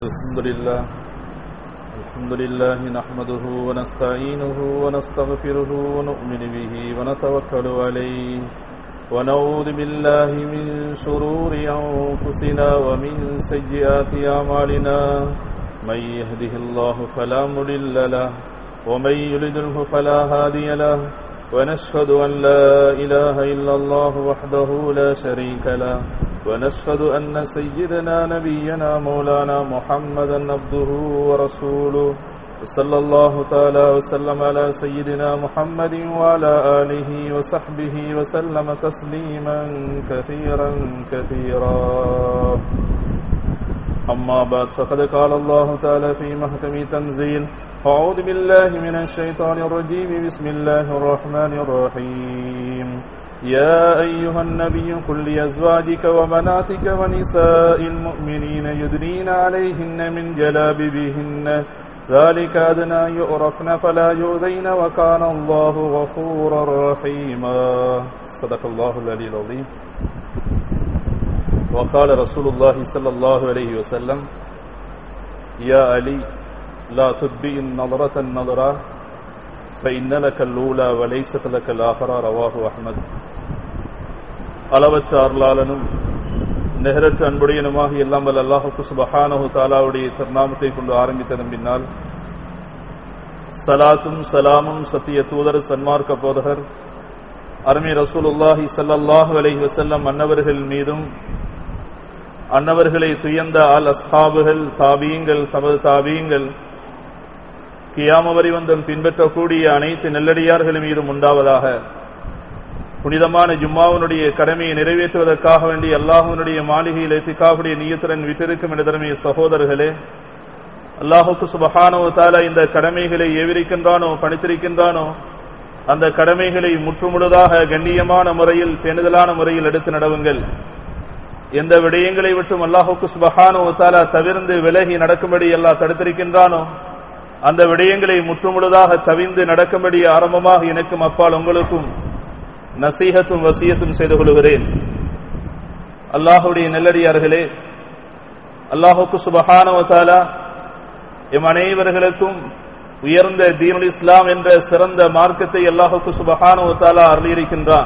الحمد لله الحمد لله نحمده ونستعينه ونستغفره ونؤمن به ونتوكل عليه ونعوذ بالله من شرور أنفسنا ومن سيئات أعمالنا من يهده الله فلا مضل له ومن يلده فلا هادي له ونشهد أن لا إله إلا الله وحده لا شريك له ونشهد أن سيدنا نبينا مولانا محمدا عبده ورسوله صلى الله تعالى وسلم على سيدنا محمد وعلى آله وصحبه وسلم تسليما كثيرا كثيرا أما بعد فقد قال الله تعالى في محكم تنزيل أعوذ بالله من الشيطان الرجيم بسم الله الرحمن الرحيم يا أيها النبي قل لأزواجك وبناتك ونساء المؤمنين يدنين عليهن من جلابيبهن ذلك أدنى يؤرفن فلا يؤذين وكان الله غفورا رحيما صدق الله العلي العظيم وقال رسول الله صلى الله عليه وسلم يا علي لا تتبئ النظرة النظرة فإن لك الأولى وليست لك الآخرة رواه أحمد அளவற்ற அருளாளனும் நெஹரற்ற அன்புடையனுமாக எல்லாம் வல்ல அல்லாஹுக்கு சுபஹானஹு தாலாவுடைய திருநாமத்தை கொண்டு ஆரம்பித்ததன் பின்னால் சலாத்தும் சலாமும் சத்திய தூதர் சன்மார்க்க போதகர் அருமை ரசூலுல்லாஹி ஸல்லல்லாஹு அலைஹி வஸல்லம் அன்னவர்கள் மீதும் அன்னவர்களை துயர்ந்த அல் அஸ்ஹாபுகள் தாபீங்கள் தமது தாபீங்கள் கியாம வரிவந்தம் பின்பற்றக்கூடிய அனைத்து நெல்லடியார்கள் மீதும் உண்டாவதாக புனிதமான ஜும்மாவனுடைய கடமையை நிறைவேற்றுவதற்காக வேண்டி அல்லாஹுவனுடைய மாளிகையில் எத்திக்காவுடைய நீயத்துடன் விட்டிருக்கும் இடதரமைய சகோதரர்களே அல்லாஹுக்கு சுபஹானோ தாலா இந்த கடமைகளை ஏவிருக்கின்றானோ பணித்திருக்கின்றானோ அந்த கடமைகளை முற்றுமுழுதாக கண்ணியமான முறையில் பேணுதலான முறையில் எடுத்து நடவுங்கள் எந்த விடயங்களை விட்டும் அல்லாஹுக்கு சுபஹானோ தாலா தவிர்ந்து விலகி நடக்கும்படி அல்லாஹ் தடுத்திருக்கின்றானோ அந்த விடயங்களை முற்றுமுழுதாக தவிந்து நடக்கும்படி ஆரம்பமாக எனக்கும் அப்பால் உங்களுக்கும் நசீகத்தும் வசியத்தும் செய்து கொள்கிறேன் அல்லாஹுடைய நெல்லடியார்களே அல்லாஹுக்கு சுபஹானவத்தாலா எம் அனைவர்களுக்கும் உயர்ந்த தீனுல் இஸ்லாம் என்ற சிறந்த மார்க்கத்தை அல்லாஹுக்கு சுபஹானவத்தாலா அருளியிருக்கின்றான்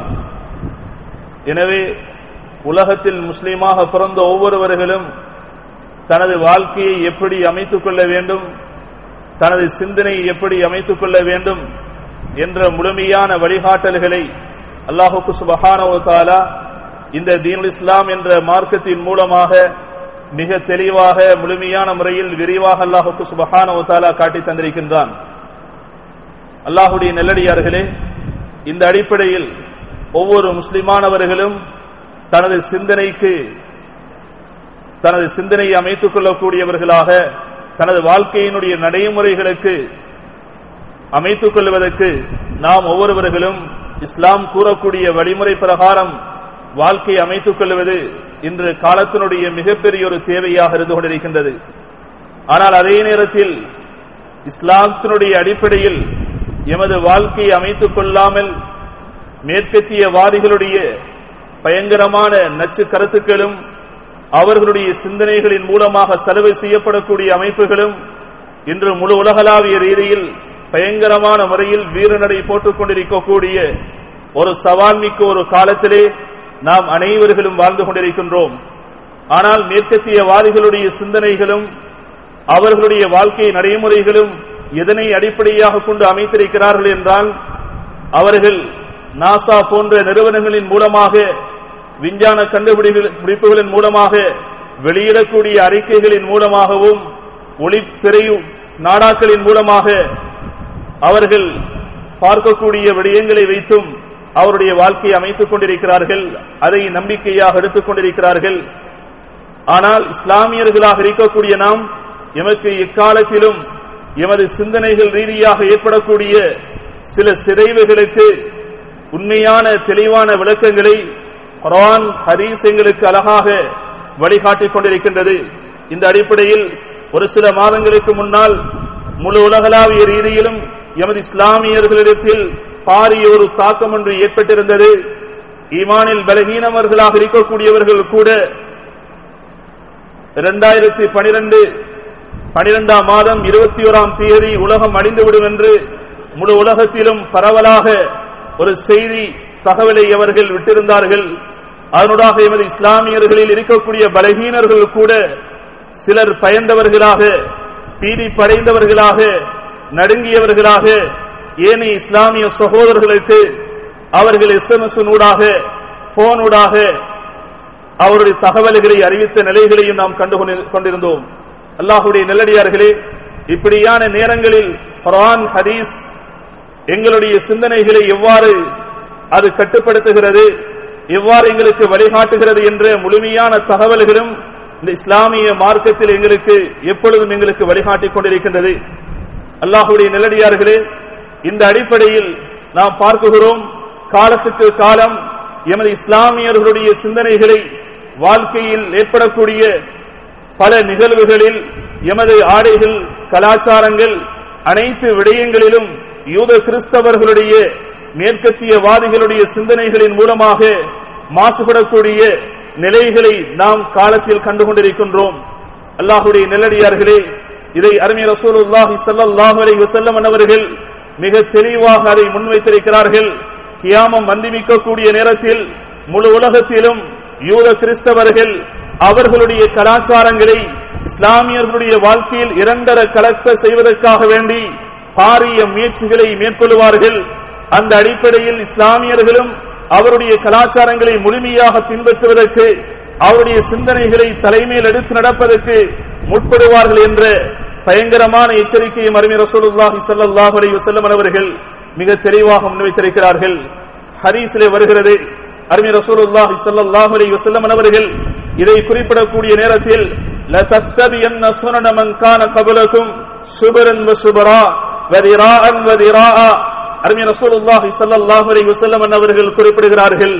எனவே உலகத்தில் முஸ்லீமாக பிறந்த ஒவ்வொருவர்களும் தனது வாழ்க்கையை எப்படி அமைத்துக் கொள்ள வேண்டும் தனது சிந்தனையை எப்படி அமைத்துக் கொள்ள வேண்டும் என்ற முழுமையான வழிகாட்டல்களை அல்லாஹுக்கு சுபஹானோ தாலா இந்த தீனுல் இஸ்லாம் என்ற மார்க்கத்தின் மூலமாக மிக தெளிவாக முழுமையான முறையில் விரிவாக அல்லாஹுக்கு சுபஹானோ தாலா காட்டி தந்திருக்கின்றான் அல்லாஹுடைய நெல்லடியார்களே இந்த அடிப்படையில் ஒவ்வொரு முஸ்லிமானவர்களும் தனது சிந்தனைக்கு தனது சிந்தனையை அமைத்துக் கொள்ளக்கூடியவர்களாக தனது வாழ்க்கையினுடைய நடைமுறைகளுக்கு அமைத்துக் கொள்வதற்கு நாம் ஒவ்வொருவர்களும் இஸ்லாம் கூறக்கூடிய வழிமுறை பிரகாரம் வாழ்க்கையை அமைத்துக் கொள்வது இன்று காலத்தினுடைய மிகப்பெரிய ஒரு தேவையாக இருந்து கொண்டிருக்கின்றது ஆனால் அதே நேரத்தில் இஸ்லாத்தினுடைய அடிப்படையில் எமது வாழ்க்கையை அமைத்துக் கொள்ளாமல் மேற்கத்திய வாதிகளுடைய பயங்கரமான நச்சு கருத்துக்களும் அவர்களுடைய சிந்தனைகளின் மூலமாக செலவு செய்யப்படக்கூடிய அமைப்புகளும் இன்று முழு உலகளாவிய ரீதியில் பயங்கரமான முறையில் வீரநடை போட்டுக் கொண்டிருக்கக்கூடிய ஒரு சவால் மிக்க ஒரு காலத்திலே நாம் அனைவர்களும் வாழ்ந்து கொண்டிருக்கின்றோம் ஆனால் மேற்கத்திய வாதிகளுடைய சிந்தனைகளும் அவர்களுடைய வாழ்க்கை நடைமுறைகளும் எதனை அடிப்படையாக கொண்டு அமைத்திருக்கிறார்கள் என்றால் அவர்கள் நாசா போன்ற நிறுவனங்களின் மூலமாக விஞ்ஞான கண்டுபிடிப்புகளின் மூலமாக வெளியிடக்கூடிய அறிக்கைகளின் மூலமாகவும் ஒளித்திரை நாடாக்களின் மூலமாக அவர்கள் பார்க்கக்கூடிய விடயங்களை வைத்தும் அவருடைய வாழ்க்கையை அமைத்துக் கொண்டிருக்கிறார்கள் அதை நம்பிக்கையாக எடுத்துக் கொண்டிருக்கிறார்கள் ஆனால் இஸ்லாமியர்களாக இருக்கக்கூடிய நாம் எமக்கு இக்காலத்திலும் எமது சிந்தனைகள் ரீதியாக ஏற்படக்கூடிய சில சிதைவுகளுக்கு உண்மையான தெளிவான விளக்கங்களை குரான் ஹரீஸ் எங்களுக்கு அழகாக வழிகாட்டிக் கொண்டிருக்கின்றது இந்த அடிப்படையில் ஒரு சில மாதங்களுக்கு முன்னால் முழு உலகளாவிய ரீதியிலும் எமது இஸ்லாமியர்களிடத்தில் பாரிய ஒரு தாக்கம் ஒன்று ஏற்பட்டிருந்தது ஈமானில் பலகீனவர்களாக இருக்கக்கூடியவர்கள் கூட இரண்டாயிரத்தி பனிரெண்டு பனிரெண்டாம் மாதம் இருபத்தி ஓராம் தேதி உலகம் அழிந்துவிடும் என்று முழு உலகத்திலும் பரவலாக ஒரு செய்தி தகவலை அவர்கள் விட்டிருந்தார்கள் அதனூடாக எமது இஸ்லாமியர்களில் இருக்கக்கூடிய பலகீனர்கள் கூட சிலர் பயந்தவர்களாக பீதி படைந்தவர்களாக நடுங்கியவர்களாக ஏனைய இஸ்லாமிய சகோதரர்களுக்கு அவர்கள் எஸ்எம்எஸ் ஊடாக போனூடாக அவருடைய தகவல்களை அறிவித்த நிலைகளையும் நாம் கண்டு கொண்டு- கொண்டிருந்தோம் அல்லாஹுடைய நெல்லடியார்களே இப்படியான நேரங்களில் குர்ஆன் ஹதீஸ் எங்களுடைய சிந்தனைகளை எவ்வாறு அது கட்டுப்படுத்துகிறது எவ்வாறு எங்களுக்கு வழிகாட்டுகிறது என்ற முழுமையான தகவல்களும் இந்த இஸ்லாமிய மார்க்கத்தில் எங்களுக்கு எப்பொழுதும் எங்களுக்கு வழிகாட்டிக் கொண்டிருக்கின்றது அல்லாஹுடைய நெல்லடியார்களே இந்த அடிப்படையில் நாம் பார்க்குகிறோம் காலத்துக்கு காலம் எமது இஸ்லாமியர்களுடைய சிந்தனைகளை வாழ்க்கையில் ஏற்படக்கூடிய பல நிகழ்வுகளில் எமது ஆடைகள் கலாச்சாரங்கள் அனைத்து விடயங்களிலும் யூத கிறிஸ்தவர்களுடைய மேற்கத்தியவாதிகளுடைய சிந்தனைகளின் மூலமாக மாசுபடக்கூடிய நிலைகளை நாம் காலத்தில் கண்டுகொண்டிருக்கின்றோம் அல்லாஹுடைய நெல்லடியார்களே இதை அருமை ரசூலுல்லாஹி ஸல்லல்லாஹு அலைஹி வஸல்லம் அவர்கள் மிக தெளிவாக அதை முன்வைத்திருக்கிறார்கள் கியாமம் வந்திமிக்கக்கூடிய நேரத்தில் முழு உலகத்திலும் யூத கிறிஸ்தவர்கள் அவர்களுடைய கலாச்சாரங்களை இஸ்லாமியர்களுடைய வாழ்க்கையில் இரண்டர கலக்க செய்வதற்காக வேண்டி பாரிய முயற்சிகளை மேற்கொள்வார்கள் அந்த அடிப்படையில் இஸ்லாமியர்களும் அவருடைய கலாச்சாரங்களை முழுமையாக பின்பற்றுவதற்கு அவருடைய சிந்தனைகளை தலைமையில் எடுத்து நடப்பதற்கு முற்படுவார்கள் என்ற பயங்கரமான எச்சரிக்கையும் அருமை ரசூலுல்லாஹி ஸல்லல்லாஹு அலைஹி வஸல்லம் அவர்கள் மிக தெளிவாக முன்வைத்திருக்கிறார்கள் ஹதீஸிலே வருகிறது அருமை ரசூலுல்லாஹி ஸல்லல்லாஹு அலைஹி வஸல்லம் அவர்கள் இதை குறிப்பிடக்கூடிய நேரத்தில் لَتَتَّبِيَنَّ سُنَنَ مَنْ كَانَ قَبْلَكُمْ شُبْرًا وَشُبْرًا وَذِرَاءً وَذِرَاءً அருமை ரசூலுல்லாஹி ஸல்லல்லாஹு அலைஹி வஸல்லம் அவர்கள் குறிப்பிடுகிறார்கள்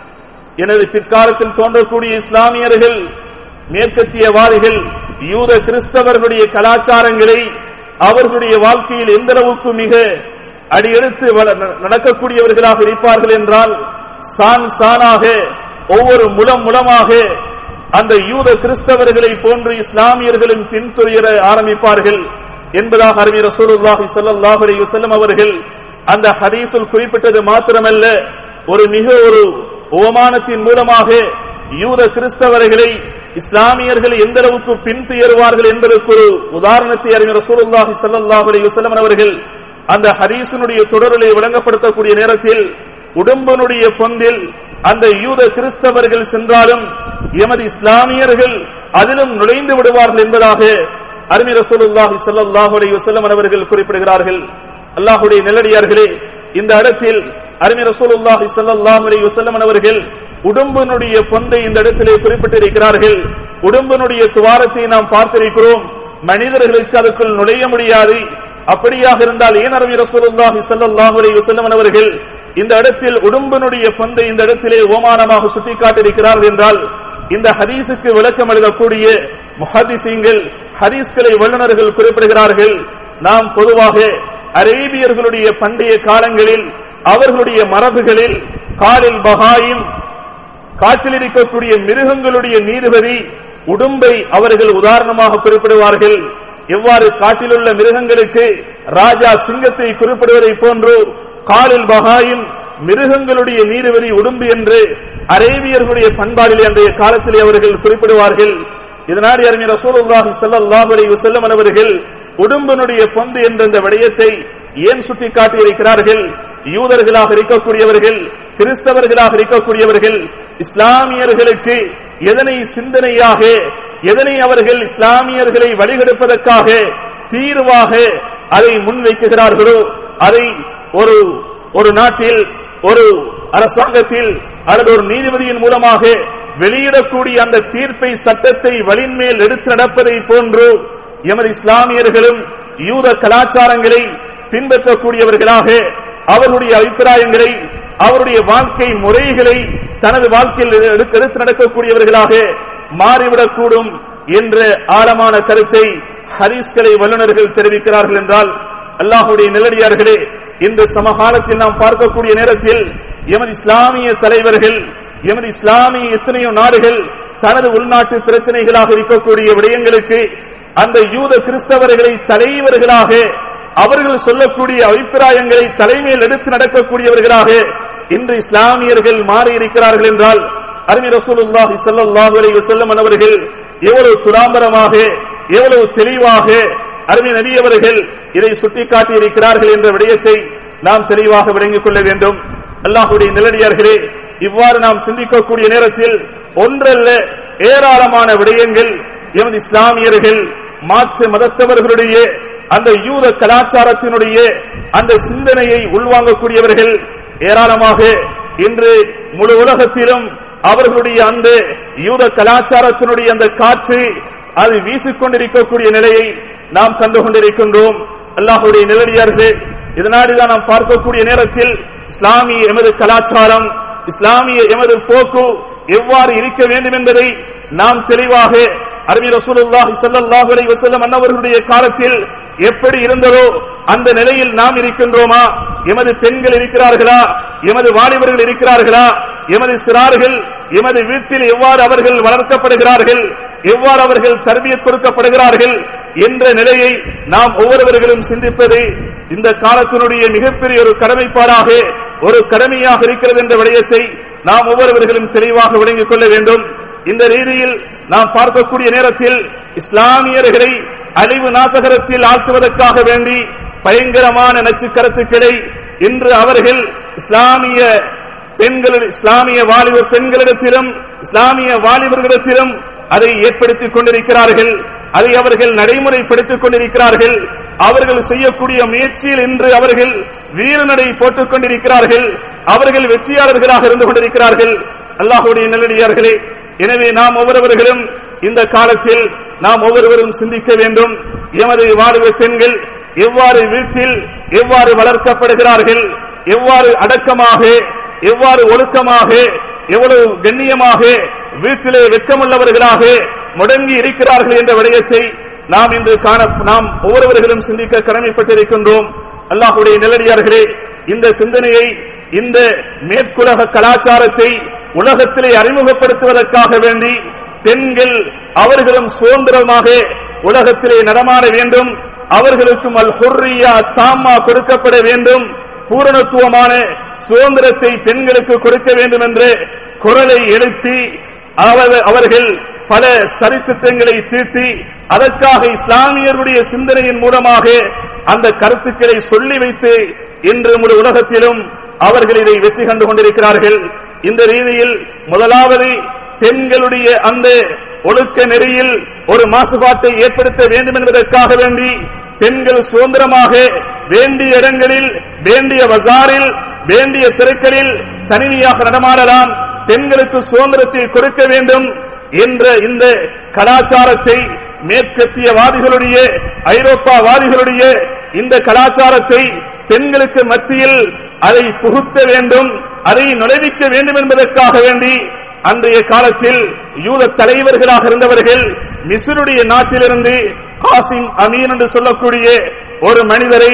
எனது பிற்காலத்தில் தோன்றக்கூடிய இஸ்லாமியர்கள் மேற்கத்தியவாதிகள் யூத கிறிஸ்தவர்களுடைய கலாச்சாரங்களை அவர்களுடைய வாழ்க்கையில் எந்த அளவுக்கு மிக அடியெடுத்து வள- ந- நடக்கக்கூடியவர்களாக இருப்பார்கள் என்றால் சான் சானாக ஒவ்வொரு முலம் முலமாக அந்த யூத கிறிஸ்தவர்களை போன்று இஸ்லாமியர்களும் பின்துயர ஆரம்பிப்பார்கள் என்பதாக அருமை ரசூலுல்லாஹி ஸல்லல்லாஹு அலைஹி வஸல்லம் அவர்கள் அந்த ஹதீஸில் குறிப்பிட்டது மாத்திரமல்ல ஒரு மிக ஒரு உபமானத்தின் மூலமாக யூத கிறிஸ்தவர்களை இஸ்லாமியர்கள் எந்த அளவுக்கு பின்துயருவார்கள் என்பதற்கு ஒரு உதாரணத்தை அறிஞர் ரசூலுல்லாஹி ஸல்லல்லாஹு அலைஹி வஸல்லம் அவர்கள் அந்த ஹதீஸினுடைய தொடரிலே விளங்கப்படுத்தக்கூடிய நேரத்தில் உடம்பனுடைய பொந்தில் அந்த யூத கிறிஸ்தவர்கள் சென்றாலும் எமது இஸ்லாமியர்கள் அதிலும் நுழைந்து விடுவார்கள் என்பதாக அருமை ரசூலுல்லாஹி ஸல்லல்லாஹு அலைஹி வஸல்லம் அவர்கள் குறிப்பிடுகிறார்கள் அல்லாஹ்வுடைய நெல்லடியார்களே இந்த இடத்தில் அருமை ரசூலுல்லாஹி ஸல்லல்லாஹு அலைஹி வஸல்லம் அவர்கள் உடம்பினுடைய பொந்தை இந்த இடத்திலே குறிப்பிட்டிருக்கிறார்கள் உடம்பினுடைய துவாரத்தை நாம் பார்த்திருக்கிறோம் மனிதர்களுக்கு அதுக்குள் நுழைய முடியாது அப்படியாக இருந்தால் ஏன் அருமை ரசூலுல்லாஹி ஸல்லல்லாஹு அலைஹி வஸல்லம் அவர்கள் இந்த இடத்தில் உடம்பினுடைய பொந்தை இந்த இடத்திலே ஓமானமாக சுட்டிக்காட்டியிருக்கிறார்கள் என்றால் இந்த ஹதீஸுக்கு விளக்கம் எழுதக்கூடிய முஹதிசீங்கள் ஹதீஸ்களை வல்லுநர்கள் குறிப்பிடுகிறார்கள் நாம் பொதுவாக அரேபியர்களுடைய பண்டைய காலங்களில் அவர்களுடைய மரபுகளில் காலில் பகாயும் காட்டில் இருக்கக்கூடிய மிருகங்களுடைய நீதிபதி உடும்பை அவர்கள் உதாரணமாக குறிப்பிடுவார்கள் எவ்வாறு காட்டிலுள்ள மிருகங்களுக்கு ராஜா சிங்கத்தை குறிப்பிடுவதை போன்று காலில் பகாயும் மிருகங்களுடைய நீதிபதி உடும்பு என்று அரேபியர்களுடைய பண்பாடிலே அன்றைய காலத்திலே அவர்கள் குறிப்பிடுவார்கள் இதனால் அறிஞர் ரசூலுல்லாஹி ஸல்லல்லாஹு அலைஹி வஸல்லம் அவர்கள் உடும்பினுடைய பொந்து என்ற இந்த விடயத்தை ஏன் சுட்டிக்காட்டி இருக்கிறார்கள் யூதர்களாக இருக்கக்கூடியவர்கள் கிறிஸ்தவர்களாக இருக்கக்கூடியவர்கள் இஸ்லாமியர்களுக்கு எதனை சிந்தனையாக எதனை அவர்கள் இஸ்லாமியர்களை வழிகெடுப்பதற்காக தீர்வாக அதை முன்வைக்குகிறார்களோ அதை ஒரு ஒரு நாட்டில் ஒரு அரசாங்கத்தில் அல்லது ஒரு நீதிபதியின் மூலமாக வெளியிடக்கூடிய அந்த தீர்ப்பை சட்டத்தை வலின்மேல் எடுத்து நடப்பதை போன்று எமது இஸ்லாமியர்களும் யூத கலாச்சாரங்களை பின்பற்றக்கூடியவர்களாக அவர்களுடைய அபிப்பிராயங்களை அவருடைய வாழ்க்கை முறைகளை தனது வாழ்க்கையில் எடுத்து எடுத்து நடக்கக்கூடியவர்களாக மாறிவிடக்கூடும் என்ற ஆழமான கருத்தை ஹரீஸ்களை வல்லுநர்கள் தெரிவிக்கிறார்கள் என்றால் அல்லாஹுடைய நிலடியார்களே இந்த சமகாலத்தில் நாம் பார்க்கக்கூடிய நேரத்தில் எமது இஸ்லாமிய தலைவர்கள் எமது இஸ்லாமிய எத்தனையோ நாடுகள் தனது உள்நாட்டு பிரச்சனைகளாக இருக்கக்கூடிய விடயங்களுக்கு அந்த யூத கிறிஸ்தவர்களை தலைவர்களாக அவர்கள் சொல்லக்கூடிய அபிப்பிராயங்களை தலைமையில் எடுத்து நடக்கக்கூடியவர்களாக இன்று இஸ்லாமியர்கள் மாறி இருக்கிறார்கள் என்றால் அருமை ரசூலுல்லாஹி ஸல்லல்லாஹு அலைஹி வஸல்லம் அவர்கள் எவ்வளவு துலாம்பரமாக எவ்வளவு தெளிவாக அருமை நபி அவர்கள் இதை சுட்டிக்காட்டி இருக்கிறார்கள் என்ற விடயத்தை நாம் தெளிவாக விளங்கிக் கொள்ள வேண்டும் அல்லாஹுடைய நிலடியார்களே இவ்வாறு நாம் சிந்திக்கக்கூடிய நேரத்தில் ஒன்றல்ல ஏராளமான விடயங்கள் எமது இஸ்லாமியர்கள் மாற்று மதத்தவர்களுடைய அந்த யூத கலாச்சாரத்தினுடைய அந்த சிந்தனையை உள்வாங்கக்கூடியவர்கள் ஏராளமாக இன்று முழு உலகத்திலும் அவர்களுடைய அந்த யூத கலாச்சாரத்தினுடைய அந்த காற்று அது வீசிக்கொண்டிருக்கக்கூடிய நிலையை நாம் கண்டு கொண்டிருக்கின்றோம் அல்லாஹுடைய நிலடியார்களே இதனால்தான் நாம் பார்க்கக்கூடிய நேரத்தில் இஸ்லாமிய எமது கலாச்சாரம் இஸ்லாமிய எமது போக்கு எவ்வாறு இருக்க வேண்டும் என்பதை நாம் தெளிவாக அரபி ரசூலுல்லாஹி ஸல்லல்லாஹு அலைஹி வஸல்லம் அன்னவர்களுடைய காலத்தில் எப்படி இருந்ததோ அந்த நிலையில் நாம் இருக்கின்றோமா எமது பெண்கள் இருக்கிறார்களா எமது வாலிபர்கள் இருக்கிறார்களா எமது சிறார்கள் எமது வீட்டில் எவ்வாறு அவர்கள் வளர்க்கப்படுகிறார்கள் எவ்வாறு அவர்கள் தர்பியத் கொடுக்கப்படுகிறார்கள் என்ற நிலையை நாம் ஒவ்வொருவர்களும் சிந்திப்பது இந்த காலத்தினுடைய மிகப்பெரிய ஒரு கடமைப்பாடாக ஒரு கடமையாக இருக்கிறது என்ற விடயத்தை நாம் ஒவ்வொருவர்களும் தெளிவாக விளங்கிக் கொள்ள வேண்டும் இந்த ரீதியில் நாம் பார்க்கக்கூடிய நேரத்தில் இஸ்லாமியர்களை அழிவு நாசகரத்தில் ஆக்குவதற்காக வேண்டி பயங்கரமான நச்சு கருத்துக்களை இன்று அவர்கள் இஸ்லாமிய பெண்கள் இஸ்லாமிய வாலிப பெண்களிடத்திலும் இஸ்லாமிய வாலிபர்களிடத்திலும் அதை ஏற்படுத்திக் கொண்டிருக்கிறார்கள் அதை அவர்கள் நடைமுறைப்படுத்திக் கொண்டிருக்கிறார்கள் அவர்கள் செய்யக்கூடிய முயற்சியில் இன்று அவர்கள் வீரநடை போட்டுக் கொண்டிருக்கிறார்கள் அவர்கள் வெற்றியாளர்களாக இருந்து கொண்டிருக்கிறார்கள் அல்லாஹுடைய நல்லடியார்களே எனவே நாம் ஒவ்வொருவர்களும் இந்த காலத்தில் நாம் ஒவ்வொருவரும் சிந்திக்க வேண்டும் எமது வாலிப பெண்கள் எவ்வாறு வீட்டில் எவ்வாறு வளர்க்கப்படுகிறார்கள் எவ்வாறு அடக்கமாக எவ்வாறு ஒழுக்கமாக எவ்வளவு கண்ணியமாக வீட்டிலே வெட்கமுள்ளவர்களாக முடங்கி இருக்கிறார்கள் என்ற விடயத்தை நாம் இன்று காண நாம் ஒவ்வொருவர்களும் சிந்திக்க கடமைப்பட்டிருக்கின்றோம் அல்லாஹுடைய நிலடியார்களே இந்த சிந்தனையை இந்த மேற்குலக கலாச்சாரத்தை உலகத்திலே அறிமுகப்படுத்துவதற்காக வேண்டி பெண்கள் அவர்களும் சுதந்திரமாக உலகத்திலே நடமாட வேண்டும் அவர்களுக்கும் அல் ஹுர்ரியா தாமா கொடுக்கப்பட வேண்டும் பூரணத்துவமான சுதந்திரத்தை பெண்களுக்கு கொடுக்க வேண்டும் என்று குரலை எழுப்பி அவர்- அவர்கள் பல சரித்திட்டங்களை தீர்த்தி அதற்காக இஸ்லாமியருடைய சிந்தனையின் மூலமாக அந்த கருத்துக்களை சொல்லி வைத்து இன்று முழு உலகத்திலும் அவர்கள் இதை வெற்றி கண்டு கொண்டிருக்கிறார்கள் இந்த ரீதியில் முதலாவது பெண்களுடைய அந்த ஒழுக்க நெறியில் ஒரு மாசுபாட்டை ஏற்படுத்த வேண்டும் என்பதற்காக வேண்டி பெண்கள் சுதந்திரமாக வேண்டிய இடங்களில் வேண்டிய பஜாரில் வேண்டிய தெருக்களில் தனிமையாக நடமாடலாம் பெண்களுக்கு சுதந்திரத்தை கொடுக்க வேண்டும் என்ற இந்த கலாச்சாரத்தை மேற்கத்தியவாதிகளுடைய ஐரோப்பாவாதிகளுடைய இந்த கலாச்சாரத்தை பெண்களுக்கு மத்தியில் அதை புகுத்த வேண்டும் அதை நுழைவிக்க வேண்டும் என்பதற்காக வேண்டி அன்றைய காலத்தில் யூத தலைவர்களாக இருந்தவர்கள் மிஸ்ருடைய நாட்டிலிருந்து காசிம் அமீன் என்று சொல்லக்கூடிய ஒரு மனிதரை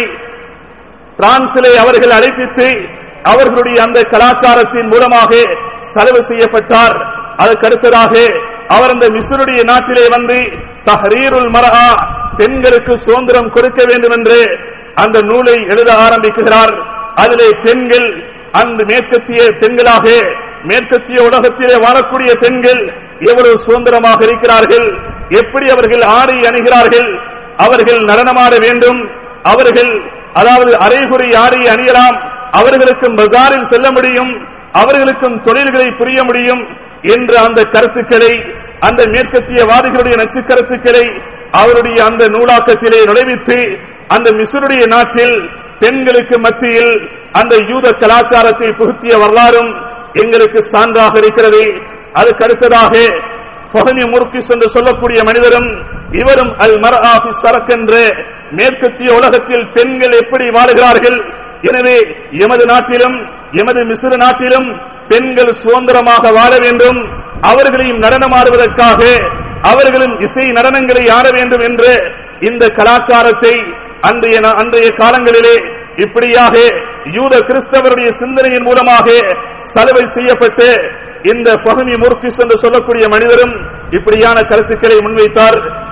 பிரான்சிலே அவர்கள் அழைப்பித்து அவர்களுடைய அந்த கலாச்சாரத்தின் மூலமாக செலவு செய்யப்பட்டார் அதற்கு அடுத்ததாக அவர் அந்த மிஸ்ருடைய நாட்டிலே வந்து தஹரீருல் மரஹா பெண்களுக்கு சுதந்திரம் கொடுக்க வேண்டும் என்று அந்த நூலை எழுத ஆரம்பிக்கிறார் அதிலே பெண்கள் அந்த மேற்கத்திய பெண்களாக மேற்கத்திய உலகத்திலே வாழக்கூடிய பெண்கள் எவ்வளவு சுதந்திரமாக இருக்கிறார்கள் எப்படி அவர்கள் ஆடை அணிகிறார்கள் அவர்கள் நடனமாட வேண்டும் அவர்கள் அதாவது அரைகுறை ஆடை அணியலாம் அவர்களுக்கும் பஜாரில் செல்ல முடியும் அவர்களுக்கும் தொழில்களை புரிய முடியும் என்ற அந்த கருத்துக்களை அந்த மேற்கத்திய வாதிகளுடைய நச்சு கருத்துக்களை அவருடைய அந்த நூலாக்கத்திலே நுழைவித்து அந்த மிசுருடைய நாட்டில் பெண்களுக்கு மத்தியில் அந்த யூத கலாச்சாரத்தை புகுத்திய வரலாறும் எங்களுக்கு சான்றாக இருக்கிறது அதுக்கு அடுத்ததாக ஃபஹமி முர்கிஸ் என்று சொல்லக்கூடிய மனிதரும் இவரும் அல் மர் ஆஃபி சரக் என்ற மேற்கத்திய உலகத்தில் பெண்கள் எப்படி வாழுகிறார்கள் எனவே எமது நாட்டிலும் எமது மிஸ்ர நாட்டிலும் பெண்கள் சுதந்திரமாக வாழ வேண்டும் அவர்களையும் நடனமாடுவதற்காக அவர்களும் இசை நடனங்களை ஆட வேண்டும் என்ற இந்த கலாச்சாரத்தை அன்றைய நா- அன்றைய காலங்களிலே இப்படியாக யூத கிறிஸ்தவருடைய சிந்தனையின் மூலமாக சலவை செய்யப்பட்டு இந்த பகுமி முர்கிஸ் என்று சொல்லக்கூடிய மனிதரும் இப்படியான கருத்துக்களை முன்வைத்தார்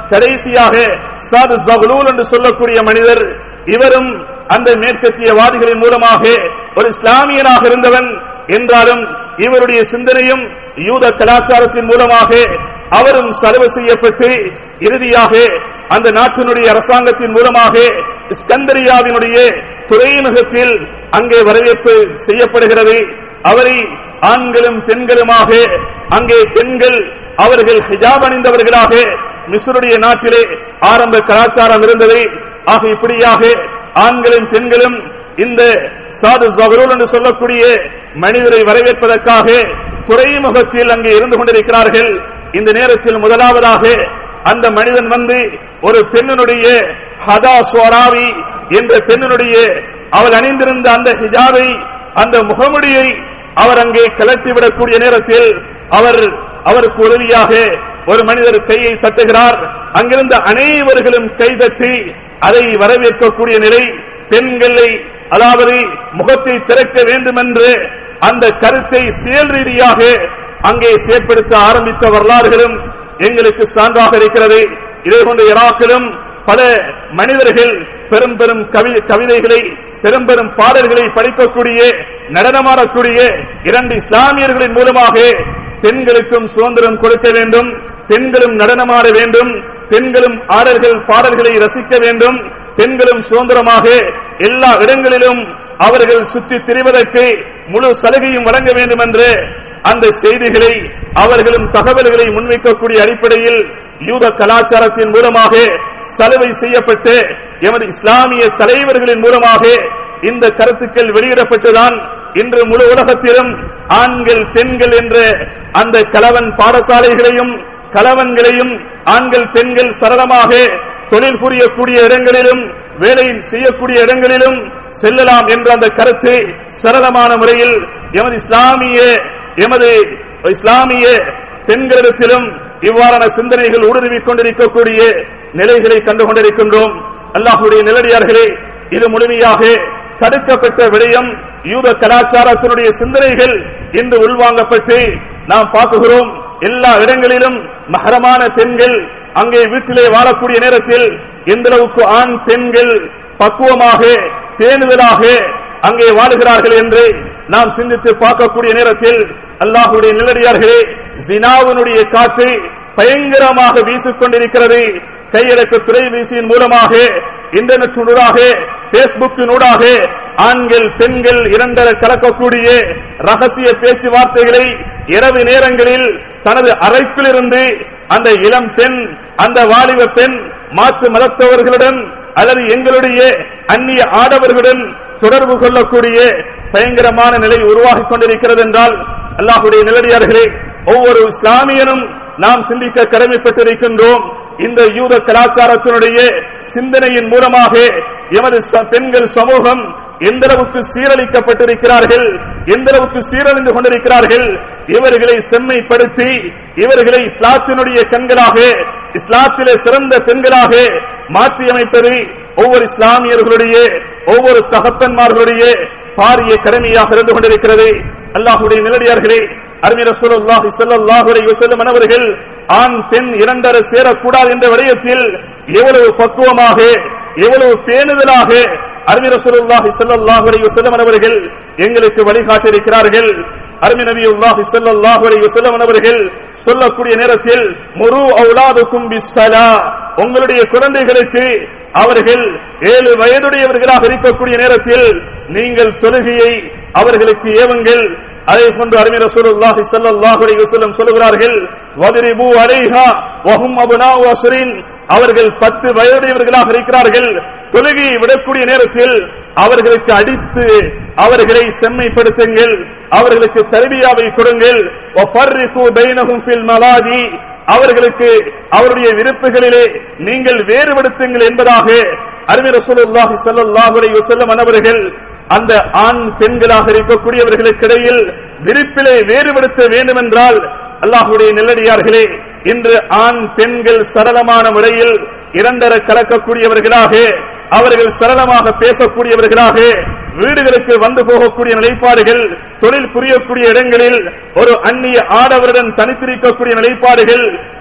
கடைசியாக சாது ஜஹ்லூல் என்று சொல்லக்கூடிய மனிதர் இவரும் அந்த மேற்கத்தியவாதிகளின் மூலமாக ஒரு இஸ்லாமியனாக இருந்தவன் என்றாலும் இவருடைய சிந்தனையும் யூத கலாச்சாரத்தின் மூலமாக அவரும் செலவு செய்யப்பட்டு இறுதியாக அந்த நாட்டினுடைய அரசாங்கத்தின் மூலமாக இஸ்கந்தரியாவினுடைய துறைமுகத்தில் அங்கே வரவேற்பு செய்யப்படுகிறது அவரை ஆண்களும் பெண்களுமாக அங்கே பெண்கள் அவர்கள் ஹிஜாப் அணிந்தவர்களாக மிஸ்ருடைய நாட்டிலே ஆரம்ப கலாச்சாரம் இருந்தது ஆக இப்படியாக ஆண்களும் பெண்களும் இந்த சாது ஜஹரூல் என்று சொல்லக்கூடிய மனிதரை வரவேற்பதற்காக துறைமுகத்தில் அங்கே இருந்து கொண்டிருக்கிறார்கள் இந்த நேரத்தில் முதலாவதாக அந்த மனிதன் வந்து ஒரு பெண்ணினுடைய ஹதா ஸ்வராவி என்ற பெண்ணினுடைய அவள் அணிந்திருந்த அந்த ஹிஜாபை அந்த முகமுடியை அவர் அங்கே கலட்டிவிடக்கூடிய நேரத்தில் அவர் அவருக்கு உதவியாக ஒரு மனிதர் கையை தட்டுகிறார் அங்கிருந்த அனைவர்களும் கைதட்டி அதை வரவேற்கக்கூடிய நிலை பெண்களை அதாவது முகத்தை திறக்க வேண்டும் என்று அந்த கருத்தை செயல் ரீதியாக அங்கே செயற்படுத்த ஆரம்பித்த வரலாறுகளும் எங்களுக்கு சான்றாக இருக்கிறது இதே போன்ற இராக்கிலும் பல மனிதர்கள் பெரும் பெரும் கவி- கவிதைகளை பெரும் பெரும் பாடல்களை படிக்கக்கூடிய நடனமாடக்கூடிய இரண்டு இஸ்லாமியர்களின் மூலமாக பெண்களுக்கும் சுதந்திரம் கொடுக்க வேண்டும் பெண்களும் நடனமாட வேண்டும் பெண்களும் ஆடல்கள் பாடல்களை ரசிக்க வேண்டும் பெண்களும் சுதந்திரமாக எல்லா இடங்களிலும் அவர்கள் சுற்றி திரிவதற்கு முழு சலுகையும் வழங்க வேண்டும் என்று அந்த செய்திகளை அவர்களும் தகவல்களை முன்வைக்கக்கூடிய அடிப்படையில் யூத கலாச்சாரத்தின் மூலமாக சலுகை செய்யப்பட்டு எமது இஸ்லாமிய தலைவர்களின் மூலமாக இந்த கருத்துக்கள் வெளியிடப்பட்டுதான் இன்று முழு உலகத்திலும் ஆண்கள் பெண்கள் என்ற அந்த கலவன் பாடசாலைகளையும் கலவன்களையும் ஆண்கள் பெண்கள் சரளமாக தொழில் புரியக்கூடிய இடங்களிலும் வேலை செய்யக்கூடிய இடங்களிலும் செல்லலாம் என்ற அந்த கருத்து சரளமான முறையில் எமது இஸ்லாமிய எமது இஸ்லாமிய பெண்களிடத்திலும் இவ்வாறான சிந்தனைகள் ஊடுருவிக் கொண்டிருக்கக்கூடிய நிலைகளை கண்டு கொண்டிருக்கின்றோம் அல்லாஹுடைய நிலடியார்களே இது முழுமையாக தடுக்கப்பட்ட விடயம் யூத கலாச்சாரத்தினுடைய சிந்தனைகள் இன்று உள்வாங்கப்பட்டு நாம் பார்க்குகிறோம் எல்லா இடங்களிலும் மகரமான பெண்கள் அங்கே வீட்டிலே வாழக்கூடிய நேரத்தில் எந்த அளவுக்கு ஆண் பெண்கள் பக்குவமாக பேணுதலாக அங்கே வாழுகிறார்கள் என்று நாம் சிந்தித்து பார்க்கக்கூடிய நேரத்தில் அல்லாஹுடைய நிலடியார்களே ஜினாவினுடைய காற்று பயங்கரமாக வீசிக்கொண்டிருக்கிறது கையடக்க தொலைபேசியின் மூலமாக இன்டர்நெட் ஊடாக பேஸ்புக்கினூடாக ஆண்கள் பெண்கள் இரண்டர கலக்கக்கூடிய ரகசிய பேச்சுவார்த்தைகளை இரவு நேரங்களில் தனது அறைக்குள்ளிருந்து அந்த இளம் பெண் அந்த வாலிப பெண் மாற்று மதத்தவர்களுடன் அல்லது எங்களுடைய அந்நிய ஆடவர்களுடன் தொடர்பு கொள்ளக்கூடிய பயங்கரமான நிலை உருவாகிக் கொண்டிருக்கிறது என்றால் அல்லாஹுடைய நிலடியார்களே ஒவ்வொரு இஸ்லாமியனும் நாம் சிந்திக்க கடமைப்பட்டிருக்கின்றோம் இந்த யூத கலாச்சாரத்தினுடைய சிந்தனையின் மூலமாக எமது ச- பெண்கள் சமூகம் எந்த அளவுக்கு சீரழிக்கப்பட்டிருக்கிறார்கள் எந்த அளவுக்கு சீரழிந்து கொண்டிருக்கிறார்கள் இவர்களை செம்மைப்படுத்தி இவர்களை இஸ்லாத்தினுடைய கண்களாக இஸ்லாத்திலே சிறந்த பெண்களாக மாற்றியமைப்பது ஒவ்வொரு இஸ்லாமியர்களுடைய ஒவ்வொரு தகப்பன்மார்களுடைய பாரிய கடமையாக இருந்து கொண்டிருக்கிறது அல்லாஹுடைய நிலடியார்களே அருமை ரசூலுல்லாஹி ஸல்லல்லாஹு அலைஹி வஸல்லம் அவர்கள் ஆண் பெண் இரண்டர சேரக்கூடாது என்ற விடயத்தில் எவ்வளவு பக்குவமாக எவ்வளவு பேணுதலாக அருமை ரசூலுல்லாஹி ஸல்லல்லாஹு அலைஹி வஸல்லம் அவர்கள் எங்களுக்கு வழிகாட்டியிருக்கிறார்கள் அருமை நபியுல்லாஹி ஸல்லல்லாஹு அலைஹி வஸல்லம் அவர்கள் சொல்லக்கூடிய நேரத்தில் முரு அவுலாதுக்கும் பிஸ்ஸலா உங்களுடைய குழந்தைகளுக்கு அவர்கள் ஏழு வயதுடையவர்களாக இருக்கக்கூடிய நேரத்தில் நீங்கள் தொழுகையை அவர்களுக்கு ஏவுங்கள் அதே போன்று அருமை ரசூலுல்லாஹி ஸல்லல்லாஹு அலைஹி வஸல்லம் சொல்கிறார்கள் வத்ரிபு அலைஹா வஹும் அப்னாஉ அஸ்ரின் அவர்கள் பத்து வயதுடையவர்களாக இருக்கிறார்கள் தொழுகையை விடக்கூடிய நேரத்தில் அவர்களுக்கு அடித்து அவர்களை செம்மைப்படுத்துங்கள் அவர்களுக்கு தர்பியாவை கொடுங்கள் வஃபர்ரிகு பைனஹும் ஃபில் மலாஜி அவர்களுக்கு அவருடைய விருப்புகளிலே நீங்கள் வேறுபடுத்துங்கள் என்பதாக அருமை ரசூலுல்லாஹி ஸல்லல்லாஹு அலைஹி வஸல்லம் அவர்கள் அந்த ஆண் பெண்களாக இருக்கக்கூடியவர்களுக்கு இடையில் விருப்பிலே வேறுபடுத்த வேண்டும் என்றால் அல்லாஹுடைய நெல்லடியார்களே இன்று ஆண் பெண்கள் சரளமான முறையில் இரண்டர கலக்கக்கூடியவர்களாக அவர்கள் சரளமாக பேசக்கூடியவர்களாக வீடுகளுக்கு வந்து போகக்கூடிய நிலைப்பாடுகள் தொழில் புரியக்கூடிய இடங்களில் ஒரு அந்நிய ஆடவருடன் தனித்திருக்கக்கூடிய நிலைப்பாடுகள்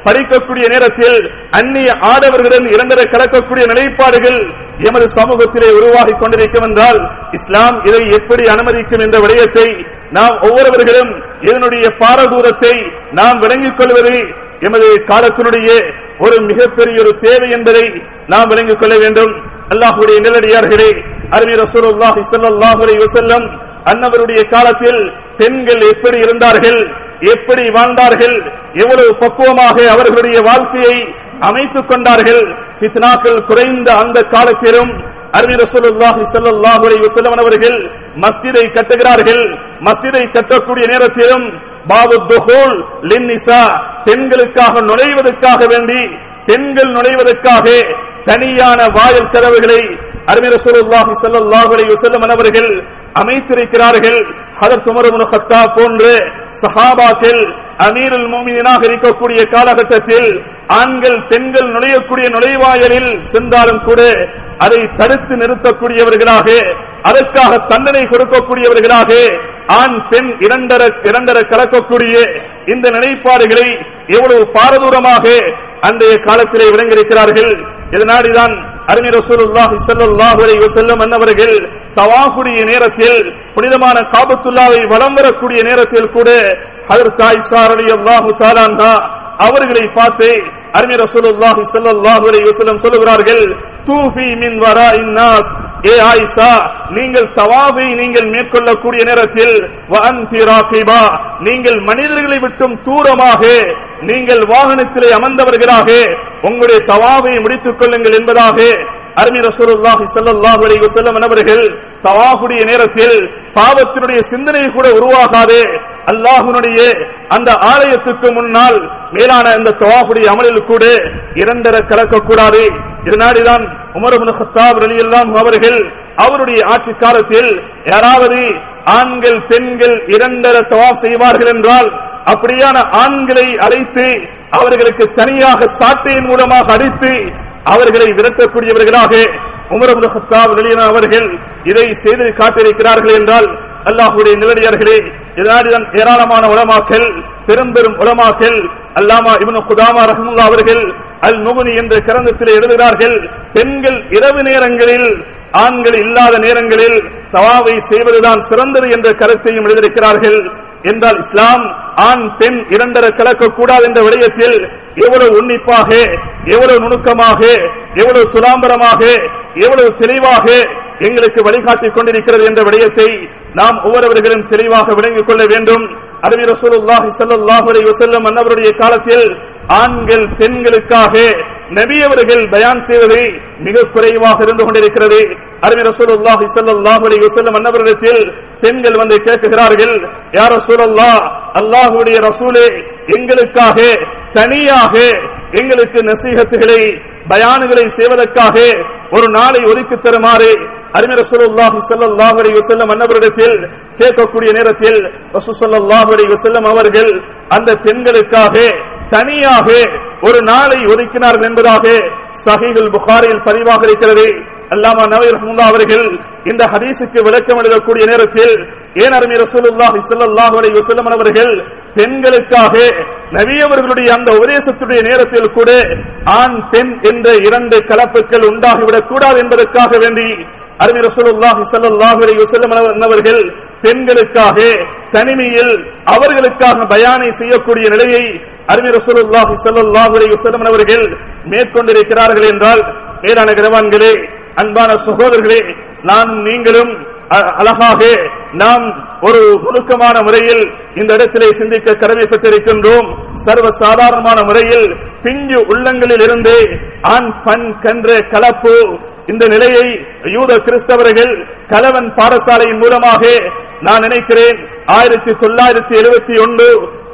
படிக்கக்கூடிய நேரத்தில் அந்நிய ஆடவர்களுடன் இரண்டரை கலக்கக்கூடிய நிலைப்பாடுகள் எமது சமூகத்திலே உருவாகி கொண்டிருக்கும் என்றால் இஸ்லாம் இதை எப்படி அனுமதிக்கும் என்ற விடயத்தை நாம் ஒவ்வொருவர்களும் இதனுடைய பாரதூரத்தை நாம் விளங்கிக் கொள்வது எமது காலத்தினுடைய ஒரு மிகப்பெரிய ஒரு தேவை என்பதை நாம் விளங்கிக் கொள்ள வேண்டும் அல்லாஹுடைய நிலடியார்களே அருமை ரசூலுல்லாஹி ஸல்லல்லாஹு அலைஹி வஸல்லம் அன்னவருடைய காலத்தில் பெண்கள் எப்படி இருந்தார்கள் எப்படி வாழ்ந்தார்கள் எவ்வளவு பக்குவமாக அவர்களுடைய வாழ்க்கையை அமைத்துக் கொண்டார்கள் ஃபித்னாக்கள் குறைந்த அந்த காலத்திலும் அருமை ரசூலுல்லாஹி ஸல்லல்லாஹு அலைஹி வஸல்லம் அவர்கள் மஸ்ஜிதை கட்டுகிறார்கள் மஸ்ஜிதை கட்டக்கூடிய நேரத்திலும் பாபு துஹூல் லின்னிசா பெண்களுக்காக நுழைவதற்காக வேண்டி பெண்கள் நுழைவதற்காக தனியான வாயில் கதவுகளை அருமை ரசூலுல்லாஹி ஸல்லல்லாஹு அலைஹி வஸல்லம் அவர்கள் அமைத்திருக்கிறார்கள் ஹதரத் உமர் இப்னு கத்தாப் போன்ற சஹாபாக்கள் அமீருல் முஃமினீனாக இருக்கக்கூடிய காலகட்டத்தில் ஆண்கள் பெண்கள் நுழையக்கூடிய நுழைவாயலில் சென்றாலும் கூட அதை தடுத்து நிறுத்தக்கூடியவர்களாக அதற்காக தண்டனை கொடுக்கக்கூடியவர்களாக ஆண் பெண் இரண்டர இரண்டர கலக்கக்கூடிய இந்த நிலைப்பாடுகளை எவ்வளவு பாரதூரமாக அன்றைய காலத்திலே விளங்கியிருக்கிறார்கள் இதனாடிதான் அருமை ரசூலுல்லாஹி ஸல்லல்லாஹு அலைஹி வஸல்லம் அன்னவர்கள் தவாஃபுடைய நேரத்தில் புனிதமான காபத்துல்லாவை வலம் வரக்கூடிய நேரத்தில் கூட ஹஜரத் ஆயிஷா ரலியல்லாஹு தஆலா அன்ஹா அவர்களை பார்த்து அருமை ரசூலுல்லாஹி ஸல்லல்லாஹு அலைஹி வஸல்லம் சொல்லுகிறார்கள் தூஃபி மின் வராஇன் நாஸ் ஏ ஆயிஷா நீங்கள் தவாவை நீங்கள் மேற்கொள்ளக்கூடிய நேரத்தில் வஅன்தி ராகிபா நீங்கள் மனிதர்களை விட்டும் தூரமாக நீங்கள் வாகனத்திலே அமர்ந்தவர்களாக உங்களுடைய தவாவை முடித்துக் கொள்ளுங்கள் என்பதாக அருமை ரசூலுல்லாஹி ஸல்லல்லாஹு அலைஹி வஸல்லம் அவர்கள் தவாஃபுடைய நேரத்தில் பாவத்தினுடைய சிந்தனை கூட உருவாகாது அல்லாஹ்வுடைய அந்த ஆலயத்துக்கு முன்னால் மேலான அந்த தவாஃபுடைய அமலில் கூட இரண்டர கலக்கக்கூடாது இதனாடிதான் உமர் இப்னு கத்தாப் ரலியல்லாஹு அவர்கள் அவருடைய ஆட்சி காலத்தில் யாராவது ஆண்கள் பெண்கள் இரண்டர தவாஃப் செய்வார்கள் என்றால் அப்படியான ஆண்களை அழைத்து அவர்களுக்கு தனியாக சாட்டையின் மூலமாக அடித்து அவர்களை விரட்டக்கூடியவர்களாக உமர் அப்துல் ஹத்தாப் ரலியல்லாஹு அவர்கள் இதை செய்து காட்டியிருக்கிறார்கள் என்றால் அல்லாஹ்வுடைய நிலடியார்களே இதனால்தான் ஏராளமான உலமாக்கள் பெரும் பெரும் உலமாக்கள் அல்லாமா இப்னு குதாமா ரஹ்முல்லா அவர்கள் அல் முகுனி என்ற கிரந்தத்தில் எழுதுகிறார்கள் பெண்கள் இரவு நேரங்களில் ஆண்கள் இல்லாத நேரங்களில் தவாவை செய்வதுதான் சிறந்தது என்ற கருத்தையும் எழுதியிருக்கிறார்கள் என்றால் இஸ்லாம் ஆண் பெண் இரண்டர கலக்கக்கூடாது என்ற விடயத்தில் எவ்வளவு உன்னிப்பாக எவ்வளவு நுணுக்கமாக எவ்வளவு துலாம்பரமாக எவ்வளவு தெளிவாக எங்களுக்கு வழிகாட்டிக் கொண்டிருக்கிறது என்ற விடயத்தை நாம் ஒவ்வொருவர்களும் தெளிவாக விளங்கிக் கொள்ள வேண்டும் அருமை ரசூலுல்லாஹி ஸல்லல்லாஹு அலைஹி வஸல்லம் அன்னவருடைய காலத்தில் ஆண்கள் பெண்களுக்காக நபி அவர்கள் பயான் செய்வது மிக குறைவாக இருந்து கொண்டிருக்கிறது அருமை ரசூலுல்லாஹி ஸல்லல்லாஹு அலைஹி வஸல்லம் அன்னவரிடத்தில் பெண்கள் வந்து கேட்கிறார்கள் யார் ரசூலுல்லாஹ் அல்லாஹ்வுடைய ரசூலே எங்களுக்காக தனியாக எங்களுக்கு நசீகத்துகளை பயானுகளை செய்வதற்காக ஒரு நாளை ஒதுக்கி தருமாறு அருமை ரசூலுல்லாஹி ஸல்லல்லாஹு அலைஹி வஸல்லம் அன்னவரிடத்தில் கேட்கக்கூடிய நேரத்தில் ரசூல் ஸல்லல்லாஹு அலைஹி வஸல்லம் அவர்கள் அந்த பெண்களுக்காக தனியாக ஒரு நாளை ஒதுக்கினார்கள் என்பதாக சஹீஹுல் புகாரியில் பதிவாக இருக்கிறது அல்லாமா நபி ரஹ்முல்லா அவர்கள் இந்த ஹதீஸுக்கு விளக்கம் எழுதக்கூடிய நேரத்தில் ஏன் அருமை ரசூலுல்லாஹி ஸல்லல்லாஹு அலைஹி வஸல்லம் அவர்கள் பெண்களுக்காக நபி அவர்களுடைய அந்த உபதேசத்துடைய நேரத்தில் கூட ஆண் பெண் என்ற இரண்டு கலப்புகள் உண்டாகிவிடக் கூடாது என்பதற்காக வேண்டி அருமை ரசூலுல்லாஹி ஸல்லல்லாஹு அலைஹி வஸல்லம் அவர்கள் பெண்களுக்காக தனிமையில் அவர்களுக்காக பயானை செய்யக்கூடிய நிலையை அருமை ரசூலுல்லாஹி ஸல்லல்லாஹு அலைஹி வஸல்லம் அவர்கள் மேற்கொண்டிருக்கிறார்கள் என்றால் மேலான கிரவான்களே அன்பான சகோதரர்களே நானும் நீங்களும் அ- அழகாக நாம் ஒரு நுணுக்கமான முறையில் இந்த இடத்திலே சிந்திக்க கடமைப்பட்டிருக்கின்றோம் சர்வ சாதாரணமான முறையில் பிஞ்சு உள்ளங்களில் இருந்து ஆண் பண் கன்ற கலப்பு இந்த நிலையை யூத கிறிஸ்தவர்கள் கலவன் பாடசாலையின் மூலமாக நான் நினைக்கிறேன் ஆயிரத்தி தொள்ளாயிரத்தி எழுபத்தி ஒன்று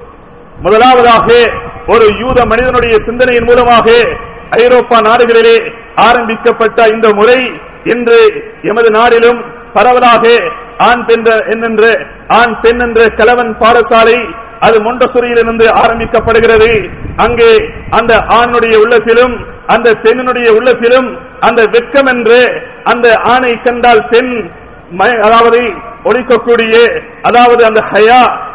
முதலாவதாக ஒரு யூத மனிதனுடைய சிந்தனையின் மூலமாக ஐரோப்பா நாடுகளிலே ஆரம்பிக்கப்பட்ட இந்த முறை இன்று எமது நாடிலும் பரவலாக ஆண் பெண் என்னென்ற ஆண் பெண் என்ற கலவன் பாடசாலை அது மொண்டசுரியிலிருந்து ஆரம்பிக்கப்படுகிறது அங்கே அந்த ஆணுடைய உள்ளத்திலும் அந்த பெண்ணினுடைய உள்ளத்திலும் அந்த வெட்கம் என்று அந்த ஆணை கண்டால் பெண் மய- அதாவது ஒழிக்கக்கூடிய அதாவது அந்த ஹயா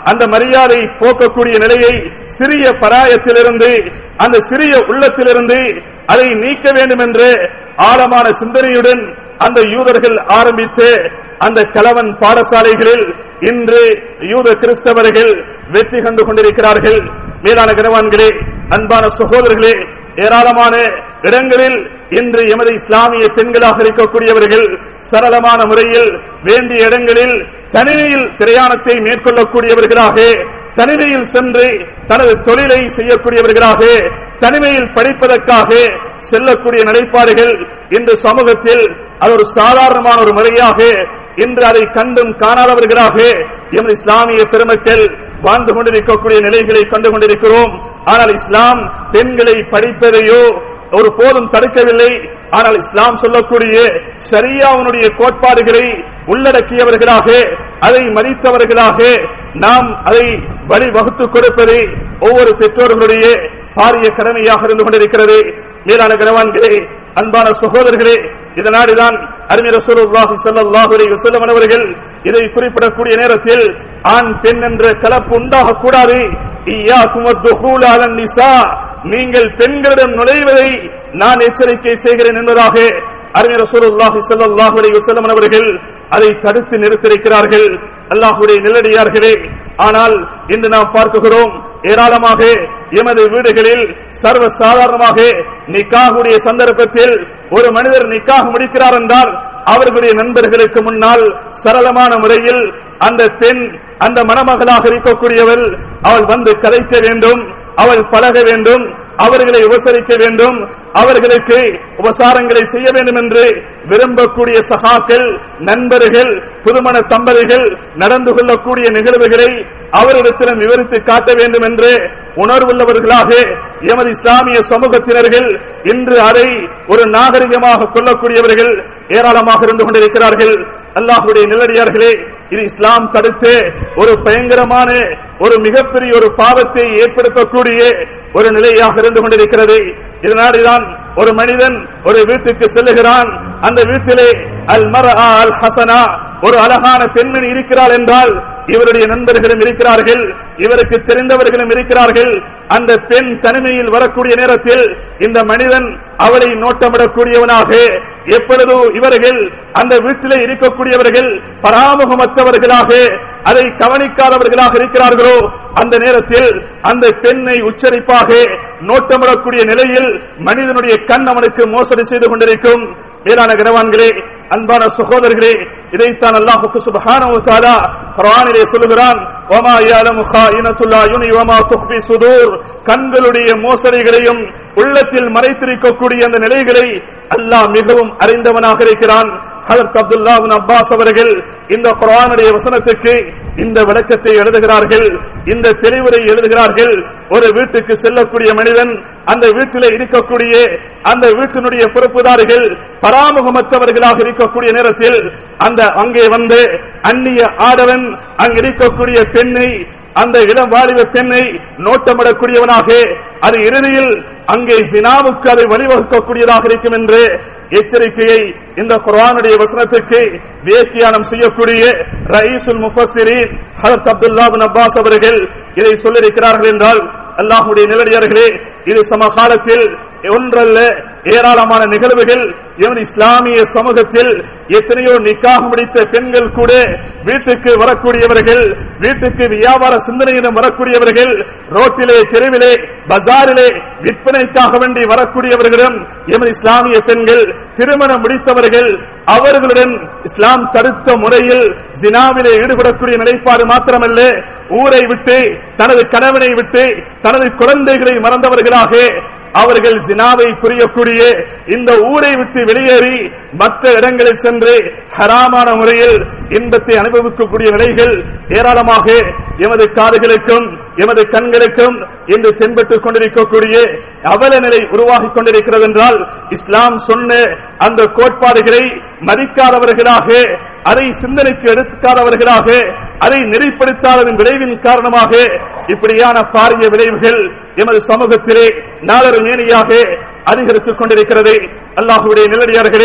அந்த மரியாதை போக்கக்கூடிய நிலையை சிறிய பராயத்திலிருந்து அந்த சிறிய உள்ளத்திலிருந்து அதை நீக்க வேண்டும் என்று ஆழமான சிந்தனையுடன் அந்த யூதர்கள் ஆரம்பித்து அந்த கலவன் பாடசாலைகளில் இன்று யூத கிறிஸ்தவர்கள் வெற்றி கண்டு கொண்டிருக்கிறார்கள் மேலான கனவான்களே அன்பான சகோதரர்களே ஏராளமான இடங்களில் இன்று எமது இஸ்லாமிய பெண்களாக இருக்கக்கூடியவர்கள் சரளமான முறையில் வேண்டிய இடங்களில் தனிமையில் பிரயாணத்தை மேற்கொள்ளக்கூடியவர்களாக தனிமையில் சென்று தனது தொழிலை செய்யக்கூடியவர்களாக தனிமையில் படிப்பதற்காக செல்லக்கூடிய நிலைப்பாடுகள் இன்று சமூகத்தில் அது ஒரு சாதாரணமான ஒரு முறையாக இன்று அதை கண்டும் காணாதவர்களாக எமது இஸ்லாமிய பெருமக்கள் வாழ்ந்து கொண்டிருக்கக்கூடிய நிலைகளை கண்டு கொண்டிருக்கிறோம் ஆனால் இஸ்லாம் பெண்களை படிப்பதையோ ஒரு போதும் தடுக்கவில்லை ஆனால் இஸ்லாம் சொல்லக்கூடிய ஷரியாவுடைய கோட்பாடுகளை உள்ளடக்கியவர்களாக அதை மதித்தவர்களாக நாம் அதை வழிவகுத்து கொடுப்பதை ஒவ்வொரு பெற்றோர்களுடைய பாரிய கடமையாக இருந்து கொண்டிருக்கிறது மேலான கனவான்களே அன்பான சகோதரர்களே இதனாடிதான் அறிஞர் ரசூலுல்லாஹி ஸல்லல்லாஹு அலைஹி வஸல்லம் அவர்கள் இதை குறிப்பிடக்கூடிய நேரத்தில் ஆண் பெண் என்ற கலப்பு உண்டாக கூடாது இய்யாக்கும் வத்துஹூல் அலன் நிசா நீங்கள் பெண்களிடம் நுழைவதை நான் எச்சரிக்கை செய்கிறேன் என்பதாக அறிஞர் ரசூலுல்லாஹி ஸல்லல்லாஹு அலைஹி வஸல்லம் அவர்கள் அதை தடுத்து நிறுத்திருக்கிறார்கள் அல்லாஹ்வுடைய நிலடியார்களே ஆனால் இன்று நாம் பார்க்குகிறோம் ஏராளமாக எமது வீடுகளில் சர்வ சாதாரணமாக நிக்காகுடைய சந்தர்ப்பத்தில் ஒரு மனிதர் நிக்காக முடிக்கிறார் என்றால் அவர்களுடைய நண்பர்களுக்கு முன்னால் சரளமான முறையில் அந்த பெண் அந்த மணமகளாக இருக்கக்கூடியவள் அவள் வந்து கதைக்க வேண்டும் அவள் பழக வேண்டும் அவர்களை உபசரிக்க வேண்டும் அவர்களுக்கு உபசாரங்களை செய்ய வேண்டும் என்று விரும்பக்கூடிய சகாக்கள் நண்பர்கள் புதுமண தம்பதிகள் நடந்து கொள்ளக்கூடிய நிகழ்வுகளை அவரிடத்திலும் விவரித்து காட்ட வேண்டும் என்று உணர்வுள்ளவர்களாக எமது இஸ்லாமிய சமூகத்தினர்கள் இன்று அதை ஒரு நாகரிகமாக கொள்ளக்கூடியவர்கள் ஏராளமாக இருந்து கொண்டிருக்கிறார்கள் அல்லாஹுடைய நிலடியார்களே இது இஸ்லாம் தடுத்து ஒரு பயங்கரமான ஒரு மிகப்பெரிய ஒரு பாவத்தை ஏற்படுத்தக்கூடிய ஒரு நிலையாக இருந்து கொண்டிருக்கிறது இதனால்தான் ஒரு மனிதன் ஒரு வீட்டுக்கு செல்லுகிறான் அந்த வீட்டிலே அல் மர அல் ஹசனா ஒரு அழகான பெண்மணி இருக்கிறாள் என்றால் இவருடைய நண்பர்களும் இருக்கிறார்கள் இவருக்கு தெரிந்தவர்களும் இருக்கிறார்கள் அந்த பெண் தனிமையில் வரக்கூடிய நேரத்தில் இந்த மனிதன் அவளை நோட்டமிடக்கூடியவனாக எப்பொழுதோ இவர்கள் அந்த வீட்டிலே இருக்கக்கூடியவர்கள் பராமுகமற்றவர்களாக அதை கவனிக்காதவர்களாக இருக்கிறார்களோ அந்த நேரத்தில் அந்த பெண்ணை உச்சரிப்பாக நோட்டமிடக்கூடிய நிலையில் மனிதனுடைய கண் அவனுக்கு மோசடி செய்து கொண்டிருக்கும் மேலான கனவான்களே அன்பான சகோதரர்களே இதைத்தான் அல்லாஹுக்கு சுபஹானஹு தஆலா குர்ஆனிலே சொல்லுகிறான் வமா யஅலமு ஹாயினத்துல் அயுனி வமா துஃபி சுதூர் கண்களுடைய மோசடிகளையும் உள்ளத்தில் மறைத்திருக்கக்கூடிய அந்த நிலைகளை அல்லாஹ் மிகவும் அறிந்தவனாக இருக்கிறான் ஹதரத் அப்துல்லா பின் அப்பாஸ் அவர்கள் இந்த குர்ஆனுடைய வசனத்துக்கு இந்த விளக்கத்தை எழுதுகிறார்கள் இந்த தெளிவுரை எழுதுகிறார்கள் ஒரு வீட்டுக்கு செல்லக்கூடிய மனிதன் அந்த வீட்டிலே இருக்கக்கூடிய அந்த வீட்டினுடைய பொறுப்புதாரிகள் பராமுகமற்றவர்களாக இருக்கக்கூடிய நேரத்தில் அந்த அங்கே வந்து அந்நிய ஆடவன் அங்கு இருக்கக்கூடிய பெண்ணை அந்த இளம் வாலிப பெண்ணை நோட்டமிடக்கூடியவனாக அது இறுதியில் அங்கே சினாவுக்கு அதை வழிவகுக்கக்கூடியதாக இருக்கும் என்று எச்சரிக்கையை இந்த குர்ஆனுடைய வசனத்துக்கு வியாக்கியானம் செய்யக்கூடிய ரயீசுல் முஃபஸ்ஸிரீன் ஹஜரத் அப்துல்லா பின் அப்பாஸ் அவர்கள் இதை சொல்லியிருக்கிறார்கள் என்றால் அல்லாஹ்வுடைய நிலடியார்களே இது சமகாலத்தில் ஒன்றல்ல ஏராளமான நிகழ்வுகள் எவன் இஸ்லாமிய சமூகத்தில் எத்தனையோ நிக்காக முடித்த பெண்கள் கூட வீட்டுக்கு வரக்கூடியவர்கள் வீட்டுக்கு வியாபார சிந்தனையிடம் வரக்கூடியவர்கள் ரோட்டிலே தெருவிலே பஜாரிலே விற்பனைக்காக வேண்டி வரக்கூடியவர்களிடம் எமது இஸ்லாமிய பெண்கள் திருமணம் முடித்தவர்கள் அவர்களுடன் இஸ்லாம் தடுத்த முறையில் ஜினாவிலே ஈடுபடக்கூடிய நிலைப்பாடு மாத்திரமல்ல ஊரை விட்டு தனது கணவனை விட்டு தனது குழந்தைகளை மறந்தவர்களாக அவர்கள் ஜினாவை புரியக்கூடிய இந்த ஊரை விட்டு வெளியேறி மற்ற இடங்களில் சென்று ஹராமான முறையில் இன்பத்தை அனுபவிக்கக்கூடிய நிலைகள் ஏராளமாக எமது காதுகளுக்கும் எமது கண்களுக்கும் இன்று தென்பட்டுக் கொண்டிருக்கக்கூடிய அவல நிலை உருவாகிக் கொண்டிருக்கிறது என்றால் இஸ்லாம் சொன்ன அந்த கோட்பாடுகளை மதிக்காதவர்களாக அதை சிந்தனைக்கு எடுக்காதவர்களாக அதை நெறிப்படுத்தாததன் விளைவின் காரணமாக இப்படியான பாரிய விளைவுகள் எமது சமூகத்திலே நாளர் மேனியாக அதிகரித்துக் கொண்டிருக்கிறது அல்லாஹுடைய நிலடியார்களே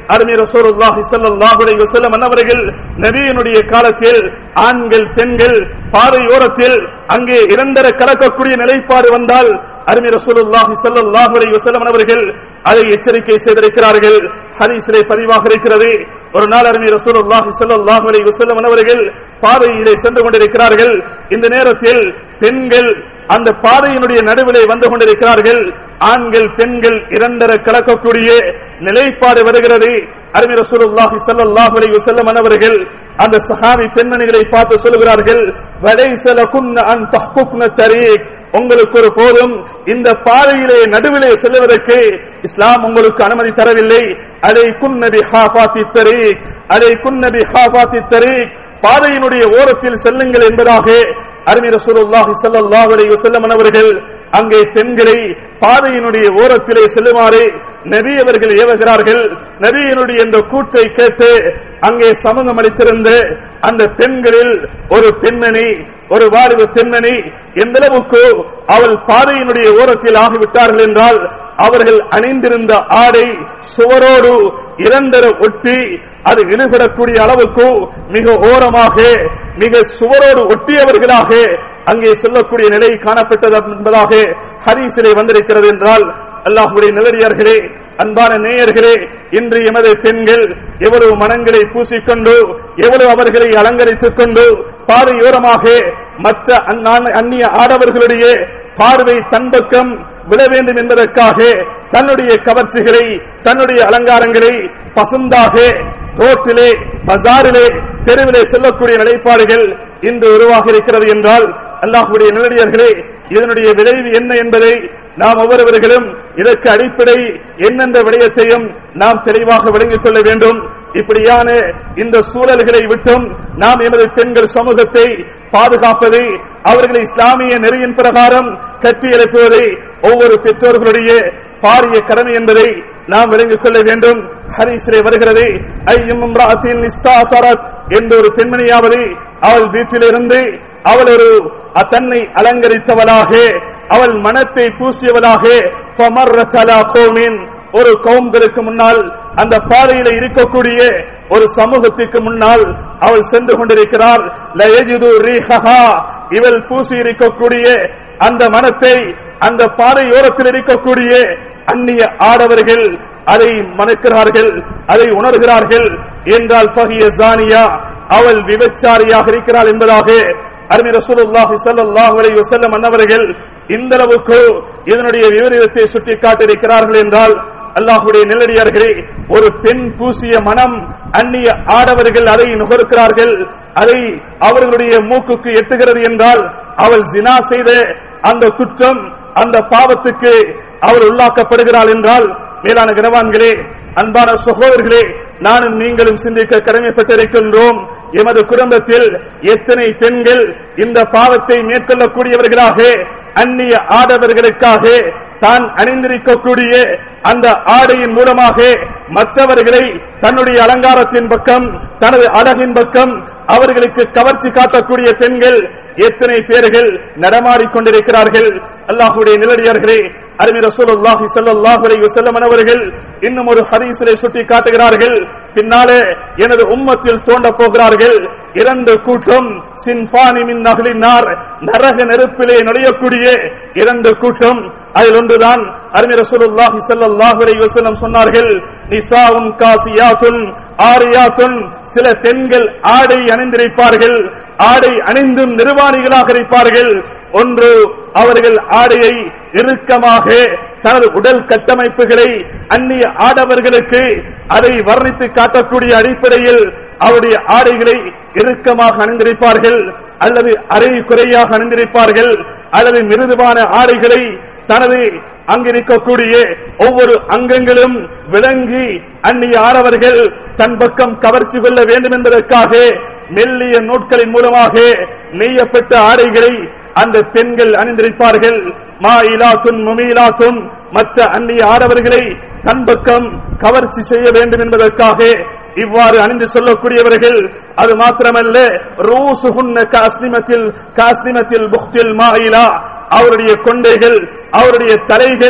அருமை ரசூலுல்லாஹி ஸல்லல்லாஹு அலைஹி வஸல்லம் அன்னவர்கள் நபியினுடைய காலத்தில் ஆண்கள் பெண்கள் பாதையோரத்தில் அங்கே இரண்டர கலக்கக்கூடிய நிலைப்பாடு வந்தால் அருமை ரசூலுல்லாஹி ஸல்லல்லாஹு அலைஹி வஸல்லம் அவர்கள் அதை எச்சரிக்கை செய்திருக்கிறார்கள் ஹதீஸிலே பதிவாக இருக்கிறது ஒரு நாள் அருமை ரசூலுல்லாஹி ஸல்லல்லாஹு அலைஹி வஸல்லம் அவர்கள் பாதையிலே சென்று கொண்டிருக்கிறார்கள் இந்த நேரத்தில் பெண்கள் அந்த பாதையினுடைய நடுவிலே வந்து கொண்டிருக்கிறார்கள் ஆண்கள் பெண்கள் இரண்டர கலக்கக்கூடிய நிலைப்பாடு வருகிறது அருமை ரசூலுல்லாஹி ஸல்லல்லாஹு அலைஹி வஸல்லம் அவர்கள் அந்த சஹாபி பெண்மணிகளை பார்த்து சொல்கிறார்கள் வலைஸ லகுன்ன அன் தஹ்குக்ன தரீக் உங்களுக்கு ஒரு போதும் இந்த பாதையிலே நடுவிலே செல்வதற்கு இஸ்லாம் உங்களுக்கு அனுமதி தரவில்லை அதை குன்னபி ஹாஃபாத்தி தரீக் அதை குன்னபி ஹாஃபாத்தி தரீக் பாதையினுடைய ஓரத்தில் செல்லுங்கள் என்பதாக அருமை ரசூலுல்லாஹி ஸல்லல்லாஹு அலைஹி வஸல்லம் அவர்கள் அங்கே பெண்களை பாதையினுடைய ஓரத்திலே செல்லுமாறு நபி அவர்கள் ஏவுகிறார்கள் நபியினுடைய இந்த கூற்றை கேட்டு அங்கே சமூகம் அளித்திருந்த அந்த பெண்களில் ஒரு பெண்மணி ஒரு வாலிப பெண்மணி எந்த அளவுக்கு அவள் பாதையினுடைய ஓரத்தில் ஆகிவிட்டார்கள் என்றால் அவர்கள் அணிந்திருந்த ஆடை சுவரோடு இரண்டர ஒட்டி அது இழுபடக்கூடிய அளவுக்கு மிக ஓரமாக மிக சுவரோடு ஒட்டியவர்களாக அங்கே சொல்லக்கூடிய நிலை காணப்பட்டது என்பதாக ஹரீசிலே வந்திருக்கிறது என்றால் அல்லாஹுடைய நிலடியார்களே அன்பான நேயர்களே இன்று எமது பெண்கள் எவ்வளவு மனங்களை பூசிக்கொண்டு எவ்வளவு அவர்களை அலங்கரித்துக் கொண்டு பாதையோரமாக மற்ற அந்நான- அந்நிய ஆடவர்களுடைய பார்வை தன்பக்கம் விட வேண்டும் என்பதற்காக தன்னுடைய கவர்ச்சிகளை தன்னுடைய அலங்காரங்களை பசுந்தாக ரோட்டிலே பஜாரிலே தெருவிலே செல்லக்கூடிய நிலைப்பாடுகள் இன்று உருவாகி இருக்கிறது என்றால் அல்லாஹுடைய நிலடியர்களே இதனுடைய விளைவு என்ன என்பதை நாம் ஒவ்வொருவர்களும் இதற்கு அடிப்படை என்னென்ற விடயத்தையும் நாம் தெளிவாக விளங்கிக் கொள்ள வேண்டும் இப்படியான இந்த சூழல்களை விட்டும் நாம் எமது பெண்கள் சமூகத்தை பாதுகாப்பது அவர்களை இஸ்லாமிய நெறியின் பிரகாரம் கட்டி எழுப்புவது ஒவ்வொரு பெற்றோர்களுடைய பாரிய கடமை என்பதை நாம் விளங்கிக் கொள்ள வேண்டும் ஹரிசிலே வருகிறது ஐயும் இம்ராஅத்தின் இஸ்தாசரத் என்ற ஒரு பெண்மணியாவது அவள் வீட்டிலிருந்து அவள் ஒரு தன்னை அலங்கரித்தவளாக அவள் மனத்தை பூசியவளாக فَمَرَّتْ عَلَى قَوْمٍ ஒரு கவும்களுக்கு முன்னால் அந்த பாதையில இருக்கக்கூடிய ஒரு சமூகத்திற்கு முன்னால் அவள் சென்று கொண்டிருக்கிறாள் லயஜிது ரீஹஹா இவள் பூசி இருக்கக்கூடிய அந்த மனத்தை அந்த பாதையோரத்தில் இருக்கக்கூடிய அந்நிய ஆடவர்கள் அதை மணக்கிறார்கள் அதை உணர்கிறார்கள் என்றால் பகிய ஜானியா அவள் விபச்சாரியாக இருக்கிறாள் என்பதாக அருமை ரசூலுல்லாஹி ஸல்லல்லாஹு அலைஹி வஸல்லம் அன்னவர்கள் இந்த அளவுக்கு இதனுடைய விவரத்தை சுட்டி காட்டியிருக்கிறார்கள் என்றால் அல்லாஹ்வுடைய நெல்லடியார்களே ஒரு பெண் பூசிய மனம் அந்நிய ஆடவர்கள் அதை நுகர்க்கிறார்கள் அதை அவர்களுடைய மூக்குக்கு எட்டுகிறது என்றால் அவள் ஜினா செய்த அந்த குற்றம் அந்த பாவத்துக்கு அவள் உள்ளாக்கப்படுகிறாள் என்றால் மேலான கனவான்களே அன்பான சகோதரர்களே நானும் நீங்களும் சிந்திக்க கடமைப்பட்டிருக்கின்றோம் எமது குடும்பத்தில் எத்தனை பெண்கள் இந்த பாவத்தை மேற்கொள்ளக்கூடியவர்களாக அந்நிய ஆடவர்களுக்காக தான் அணிந்திருக்கக்கூடிய அந்த ஆடையின் மூலமாக மற்றவர்களை தன்னுடைய அலங்காரத்தின் பக்கம் தனது அழகின் பக்கம் அவர்களுக்கு கவர்ச்சி காட்டக்கூடிய பெண்கள் எத்தனை பேர்கள் நடமாடிக் கொண்டிருக்கிறார்கள் அல்லாஹுடைய நிலடியார்களே அருமை ரசூலுல்லாஹி ஸல்லல்லாஹு அலைஹி வஸல்லம் அவர்கள் இன்னும் ஒரு ஹதீஸிலே சுட்டி காட்டுகிறார்கள் பின்னாலே எனது உம்மத்தில் தோண்ட போகிறார்கள் இரண்டு கூட்டம் சின்பானி மின் அகலினார் நரக நெருப்பிலே நுழையக்கூடிய இரண்டு கூட்டம் அதில் ஒன்றுதான் அருமை ரசூலுல்லாஹி ஸல்லல்லாஹு அலைஹி வஸல்லம் சொன்னார்கள் நிசாஉன் காசியாத்துன் ஆரியாத்துன் சில பெண்கள் ஆடை அணிந்திருப்பார்கள் ஆடை அணிந்தும் நிர்வாணிகளாக இருப்பார்கள் ஒன்று அவர்கள் ஆடையை இறுக்கமாக தனது உடல் கட்டமைப்புகளை அந்நிய ஆடவர்களுக்கு அதை வர்ணித்து காட்டக்கூடிய அடிப்படையில் அவருடைய ஆடைகளை இறுக்கமாக அணிந்திருப்பார்கள் அல்லது அரை குறையாக அணிந்திருப்பார்கள் அல்லது மிருதுவான ஆடைகளை தனது அங்கிருக்கக்கூடிய ஒவ்வொரு அங்கங்களும் விளங்கி அந்நிய ஆடவர்கள் தன் பக்கம் கவர்ச்சி கொள்ள வேண்டும் என்பதற்காக மெல்லிய நூட்களின் மூலமாக நெய்யப்பட்ட ஆடைகளை அந்த பெண்கள் அணிந்திருப்பார்கள் மாயிலாத்துன் முமீலாத்துன் மற்ற அந்நிய ஆடவர்களை தன் பக்கம் கவர்ச்சி செய்ய வேண்டும் என்பதற்காக இவ்வாறு அணிந்து சொல்லக்கூடியவர்கள் அது மாத்திரமல்ல ரூசுகுன்ன காஸ்னிமத்தில் காஸ்னிமத்தில் புக்தில் மாயிலா அவருடைய கொண்டைகள் அவருடைய தலைகள்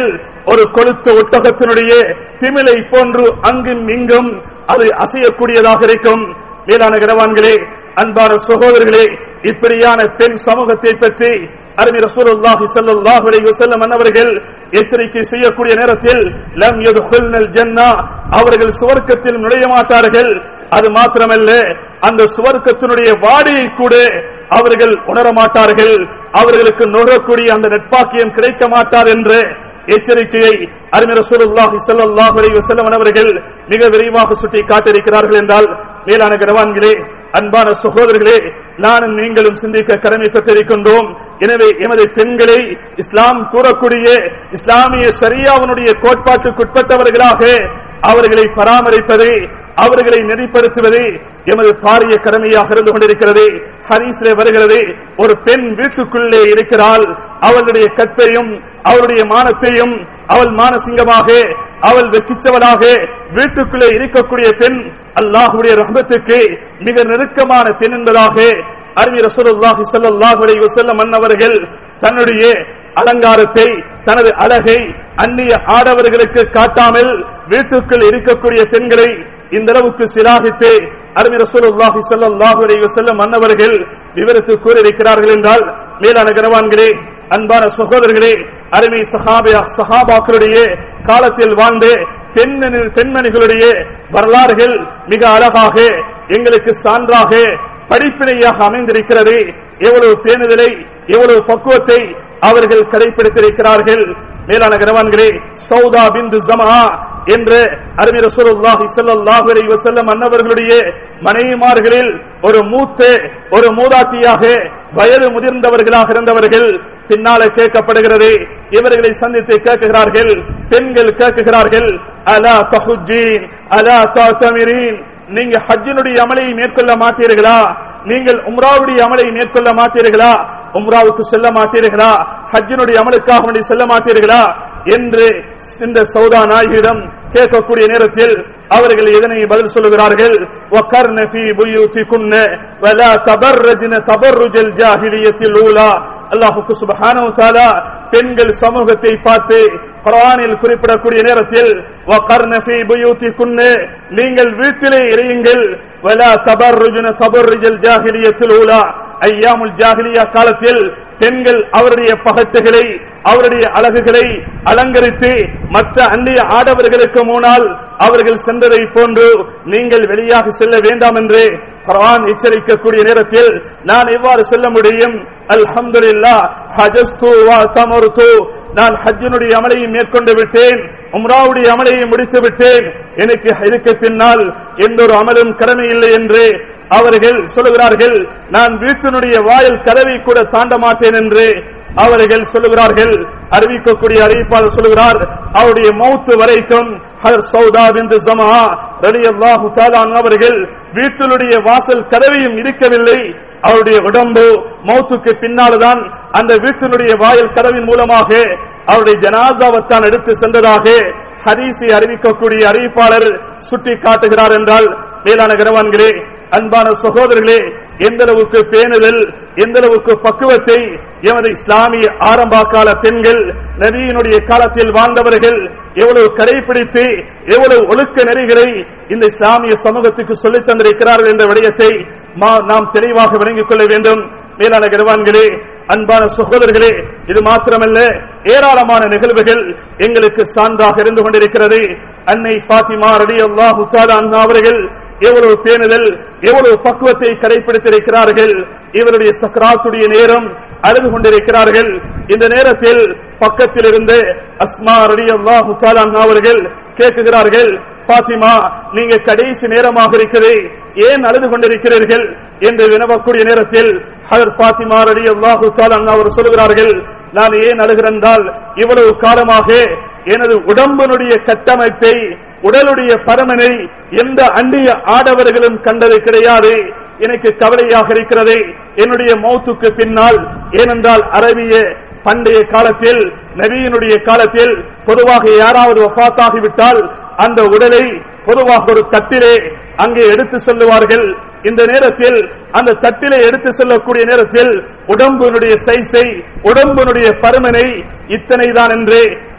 ஒரு கொளுத்த ஒட்டகத்தினுடைய திமிலை போன்று அங்கும் இங்கும் அது அசையக்கூடியதாக இருக்கும் மேலான கிரவான்களே அன்பான சகோதரர்களே இப்படியான பெண் சமூகத்தை பற்றி அருமை ரசூலுல்லாஹி ஸல்லல்லாஹு அலைஹி வஸல்லம் அன்னவர்கள் எச்சரிக்கை செய்யக்கூடிய நேரத்தில் லம் யதுகுல்னல் ஜன்னா அவர்கள் சுவர்க்கத்தில் நுழைய மாட்டார்கள் அது மாத்திரமல்ல அந்த சுவர்க்கத்தினுடைய வாடையை கூட அவர்கள் உணர மாட்டார்கள் அவர்களுக்கு நுகரக்கூடிய அந்த நட்பாக்கியம் கிடைக்க மாட்டார் என்று எச்சரிக்கையை அருமை ரசூலுல்லாஹி ஸல்லல்லாஹு அலைஹி வஸல்லம் அவர்கள் மிக விரைவாக சுட்டி காட்டியிருக்கிறார்கள் என்றால் மேலான கரவான்களே அன்பான சகோதரர்களே நானும் நீங்களும் சிந்திக்க கடமைப்பட்டிருக்கின்றோம் எனவே எமது பெண்களை இஸ்லாம் கூறக்கூடிய இஸ்லாமிய சரியாவனுடைய கோட்பாட்டுக்குட்பட்டவர்களாக அவர்களை பராமரிப்பது அவர்களை நெறிப்படுத்துவது எமது பாரிய கடமையாக இருந்து கொண்டிருக்கிறது ஹரீஸ்லே வருகிறது ஒரு பெண் வீட்டுக்குள்ளே இருக்கிறாள் அவளுடைய கற்பையும் அவளுடைய மானத்தையும் அவள் மானசிங்கமாக அவள் வெற்றிச்சவளாக வீட்டுக்குள்ளே இருக்கக்கூடிய பெண் அல்லாஹுடைய ரஹமத்துக்கு மிக நெருக்கமான பெண் என்பதாக அருமை ரசூலுல்லாஹி ஸல்லல்லாஹு அலைஹி வஸல்லம் அன்னவர்கள் தன்னுடைய அலங்காரத்தை தனது அழகை அந்நிய ஆடவர்களுக்கு காட்டாமல் வீட்டுக்குள் இருக்கக்கூடிய பெண்களை இந்த அளவுக்கு சிலாகித்து அருமை ரசூலுல்லாஹி ஸல்லல்லாஹு அலைஹி வஸல்லம் அன்னவர்கள் விவரித்து கூறியிருக்கிறார்கள் என்றால் மேலான கனவான்களே அன்பான சகோதரர்களே அருமை சஹாபியா சஹாபாக்களுடைய காலத்தில் வாழ்ந்து பெண்மணி பெண்மணிகளுடைய வரலாறுகள் மிக அழகாக எங்களுக்கு சான்றாக படிப்பினையாக அமைந்திருக்கிறது எவ்வளவு பேணுதலை எவ்வளவு பக்குவத்தை அவர்கள் கடைபிடித்திருக்கிறார்கள் மேலான கனவான்களே சௌதா பிந்து ஜமா என்று அருமை ரசூலுல்லாஹி ஸல்லல்லாஹு அலைஹி வஸல்லம் அன்னவர்களுடைய மனைவிமார்களில் ஒரு மூத்த ஒரு மூதாட்டியாக வயது முதிர்ந்தவர்களாக இருந்தவர்கள் பின்னால கேட்கப்படுகிறது இவர்களை சந்தித்து கேட்கிறார்கள் பெண்கள் கேட்கிறார்கள் அலா தஹுஜீன் அலா தமிரீன் நீங்க ஹஜ்ஜினுடைய அமலை மேற்கொள்ள மாட்டீர்களா நீங்கள் உம்ராவுடைய அமலை மேற்கொள்ள மாட்டீர்களா உம்ராவுக்கு செல்ல மாட்டீர்களா ஹஜ்ஜினுடைய அமலுக்காக வேண்டி செல்ல மாட்டீர்களா என்று இந்த சௌதா நாயகிடம் கேட்கக்கூடிய நேரத்தில் அவர்கள் இதனை பதில் சொல்லுகிறார்கள் وَقَرْنَ فِي بُيُوتِكُنَّ وَلَا تَبَرَّجْنَ تَبَرُّجَ الْجَاهِلِيَّةِ الْأُولَى அல்லாஹுக்கு சுப்ஹானஹு தஆலா பெண்கள் சமூகத்தை பார்த்து குர்ஆனில் குறிப்பிடக்கூடிய நேரத்தில் وَقَرْنَ فِي بُيُوتِكُنَّ நீங்கள் வீட்டிலே இருங்கள் وَلَا تَبَرَّجْنَ تَبَرُّجَ الْجَاهِلِيَّةِ الْأُولَى ஐயாமுல் ஜாஹிலியா காலத்தில் பெண்கள் அவருடைய பகட்டுகளை அவருடைய அழகுகளை அலங்கரித்து மற்ற அந்நிய ஆடவர்களுக்கு முன்னால் அவர்கள் சென்றதை போன்று நீங்கள் வெளியாக செல்ல வேண்டாம் என்று குர்ஆன் எச்சரிக்கக்கூடிய நேரத்தில் நான் எவ்வாறு செல்ல முடியும் அல்ஹம்துலில்லாஹ் ஹஜஸ்து வ தமர்து நான் ஹஜ்ஜினுடைய அமலையும் மேற்கொண்டு விட்டேன் உம்ராவுடைய அமலையும் முடித்து விட்டேன் எனக்கு இதுக்கு பின்னால் எந்த ஒரு அமலும் கடமை இல்லை என்று அவர்கள் சொல்லுகிறார்கள் நான் வீட்டினுடைய வாயில் கதவை கூட தாண்ட மாட்டேன் என்று அவர்கள் சொல்லுகிறார்கள் அறிவிக்கக்கூடிய அறிவிப்பாளர் சொல்லுகிறார் அவருடைய மௌத்து வரைக்கும் ஹர் சௌதா பிந்து ஜமா ரலியல்லாஹு தஆலா அவர்கள் வீட்டினுடைய வாசல் கதவையும் இருக்கவில்லை அவருடைய உடம்பு மௌத்துக்கு பின்னால்தான் அந்த வீட்டினுடைய வாயில் கதவின் மூலமாக அவருடைய ஜனாசாவத்தான் எடுத்து சென்றதாக ஹதீஸை அறிவிக்கக்கூடிய அறிவிப்பாளர் சுட்டி காட்டுகிறார் என்றால் மேலான கனவான்களே அன்பான சகோதரர்களே எந்த அளவுக்கு பேணுதல் எந்த அளவுக்கு பக்குவத்தை எமது இஸ்லாமிய ஆரம்ப கால பெண்கள் நபியினுடைய காலத்தில் வாழ்ந்தவர்கள் எவ்வளவு கடைபிடித்து எவ்வளவு ஒழுக்க நெறிகளை இந்த இஸ்லாமிய சமூகத்துக்கு சொல்லித் தந்திருக்கிறார்கள் என்ற விடயத்தை மா- நாம் தெளிவாக விளங்கிக் கொள்ள வேண்டும் மேலான கருவான்களே அன்பான சகோதரர்களே இது மாத்திரமல்ல ஏராளமான நிகழ்வுகள் எங்களுக்கு சான்றாக இருந்து கொண்டிருக்கிறது அன்னை பாத்திமா ரடி அல்லாஹு அண்ணா அவர்கள் எவ்வளவு பேணுதல் எவ்வளவு பக்குவத்தை கடைபிடித்திருக்கிறார்கள் இவருடைய சக்கராத்துடைய நேரம் அழுது கொண்டிருக்கிறார்கள் இந்த நேரத்தில் பக்கத்தில் இருந்து அஸ்மா ரடி அல்லாஹு அண்ணா அவர்கள் கேட்குகிறார்கள் பாத்திமா நீங்க கடைசி நேரமாக இருக்கிறது ஏன் அழுது கொண்டிருக்கிறீர்கள் என்று வினவக்கூடிய நேரத்தில் ஹதர் பாத்திமா ரடி அல்லாஹு அவர் சொல்லுகிறார்கள் நான் ஏன் அழுகிறென்றால் இவ்வளவு காலமாக எனது உடம்பினுடைய கட்டமைப்பை உடலுடைய பரமனை எந்த அந்நிய ஆடவர்களும் கண்டது கிடையாது எனக்கு கவலையாக இருக்கிறது என்னுடைய மௌத்துக்கு பின்னால் ஏனென்றால் அரபிய பண்டைய காலத்தில் நபியினுடைய காலத்தில் பொதுவாக யாராவது வஃபாத்தாகிவிட்டால் அந்த உடலை பொதுவாக ஒரு தட்டிலே அங்கே எடுத்து செல்லுவார்கள் இந்த நேரத்தில் அந்த தட்டிலே எடுத்து செல்லக்கூடிய நேரத்தில் உடம்பினுடைய சைஸை உடம்பினுடைய பருமனை இத்தனை தான் என்று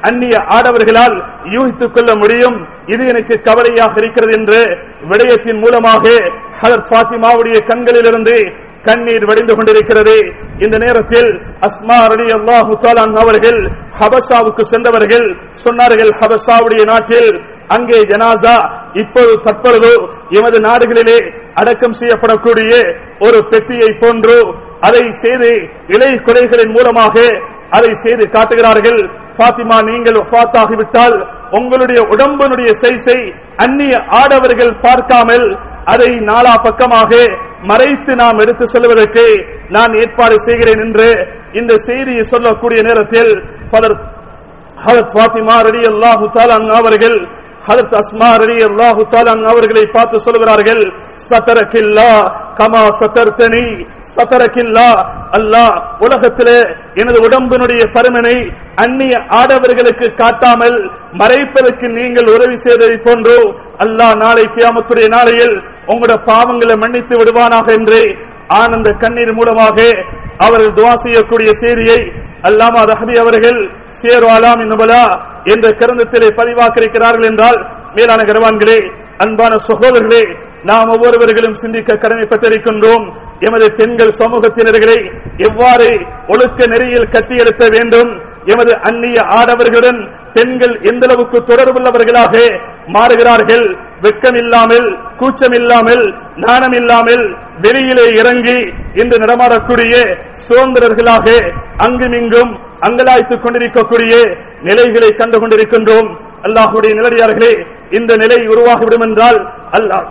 அந்நிய ஆடவர்களால் யூகித்துக் கொள்ள முடியும் இது எனக்கு கவலையாக இருக்கிறது என்று விடயத்தின் மூலமாக ஹலத் பாத்திமாவுடைய கண்களிலிருந்து கண்ணீர் வடிந்து கொண்டிருக்கிறது இந்த நேரத்தில் அஸ்மா ரலி அல்லாஹு அவர்கள் ஹபசாவுக்கு சென்றவர்கள் சொன்னார்கள் ஹபசாவுடைய நாட்டில் அங்கே ஜனாசா இப்போது தற்பொழுது எமது நாடுகளிலே அடக்கம் செய்யப்படக்கூடிய ஒரு பெட்டியை போன்று அதை செய்து இலை கொலைகளின் மூலமாக அதை செய்து காட்டுகிறார்கள் பாத்திமா நீங்கள் ஒஃபாத்தாகிவிட்டால் உங்களுடைய உடம்பினுடைய சைஸை அந்நிய ஆடவர்கள் பார்க்காமல் அதை நாலா பக்கமாக மறைத்து நாம் எடுத்து செல்வதற்கு நான் ஏற்பாடு செய்கிறேன் என்று இந்த செய்தியை சொல்லக்கூடிய நேரத்தில் பலர் ஹலத் பாத்திமா ரடி அல்லாஹு அவர்கள் ஹலத் அஸ்மா ரடி அல்லாஹு அவர்களை பார்த்து சொல்கிறார்கள் சதரக்கில்லா கமா சதர்த்தனி சதரக்கில்லா அல்லாஹ் உலகத்திலே எனது உடம்பினுடைய பருமனை அந்நிய ஆடவர்களுக்கு காட்டாமல் மறைப்பதற்கு நீங்கள் உதவி செய்ததை போன்று அல்லாஹ் நாளை கியாமத்துடைய நாளையில் உங்களுடைய பாவங்களை மன்னித்து விடுவானாக என்று ஆனந்த கண்ணீர் மூலமாக அவர்கள் துவா செய்யக்கூடிய செய்தியை அல்லாமா ரஹபி அவர்கள் சேரு அலாம் நுபலா என்ற கிரந்தத்திலே பதிவாக்கியிருக்கிறார்கள் என்றால் மேலான கரவான்களே அன்பான சகோதரர்களே நாம் ஒவ்வொருவர்களும் சிந்திக்க கடமைப்பட்டிருக்கின்றோம் எமது பெண்கள் சமூகத்தினர்களை எவ்வாறு ஒழுக்க நெறியில் கட்டியெழுத்த வேண்டும் எமது அந்நிய ஆடவர்களுடன் பெண்கள் எந்த அளவுக்கு தொடர்புள்ளவர்களாக மாறுகிறார்கள் வெட்கம் இல்லாமல் கூச்சம் இல்லாமல் நாணம் இல்லாமல் வெளியிலே இறங்கி இன்று நடமாடக்கூடிய சுதந்திரர்களாக அங்குமிங்கும் அங்கலாய்த்துக் கொண்டிருக்கக்கூடிய நிலைகளை கண்டு கொண்டிருக்கின்றோம் அல்லாஹுடைய நிலடியார்களே இந்த நிலை உருவாகிவிடும் என்றால் அல்லாஹ்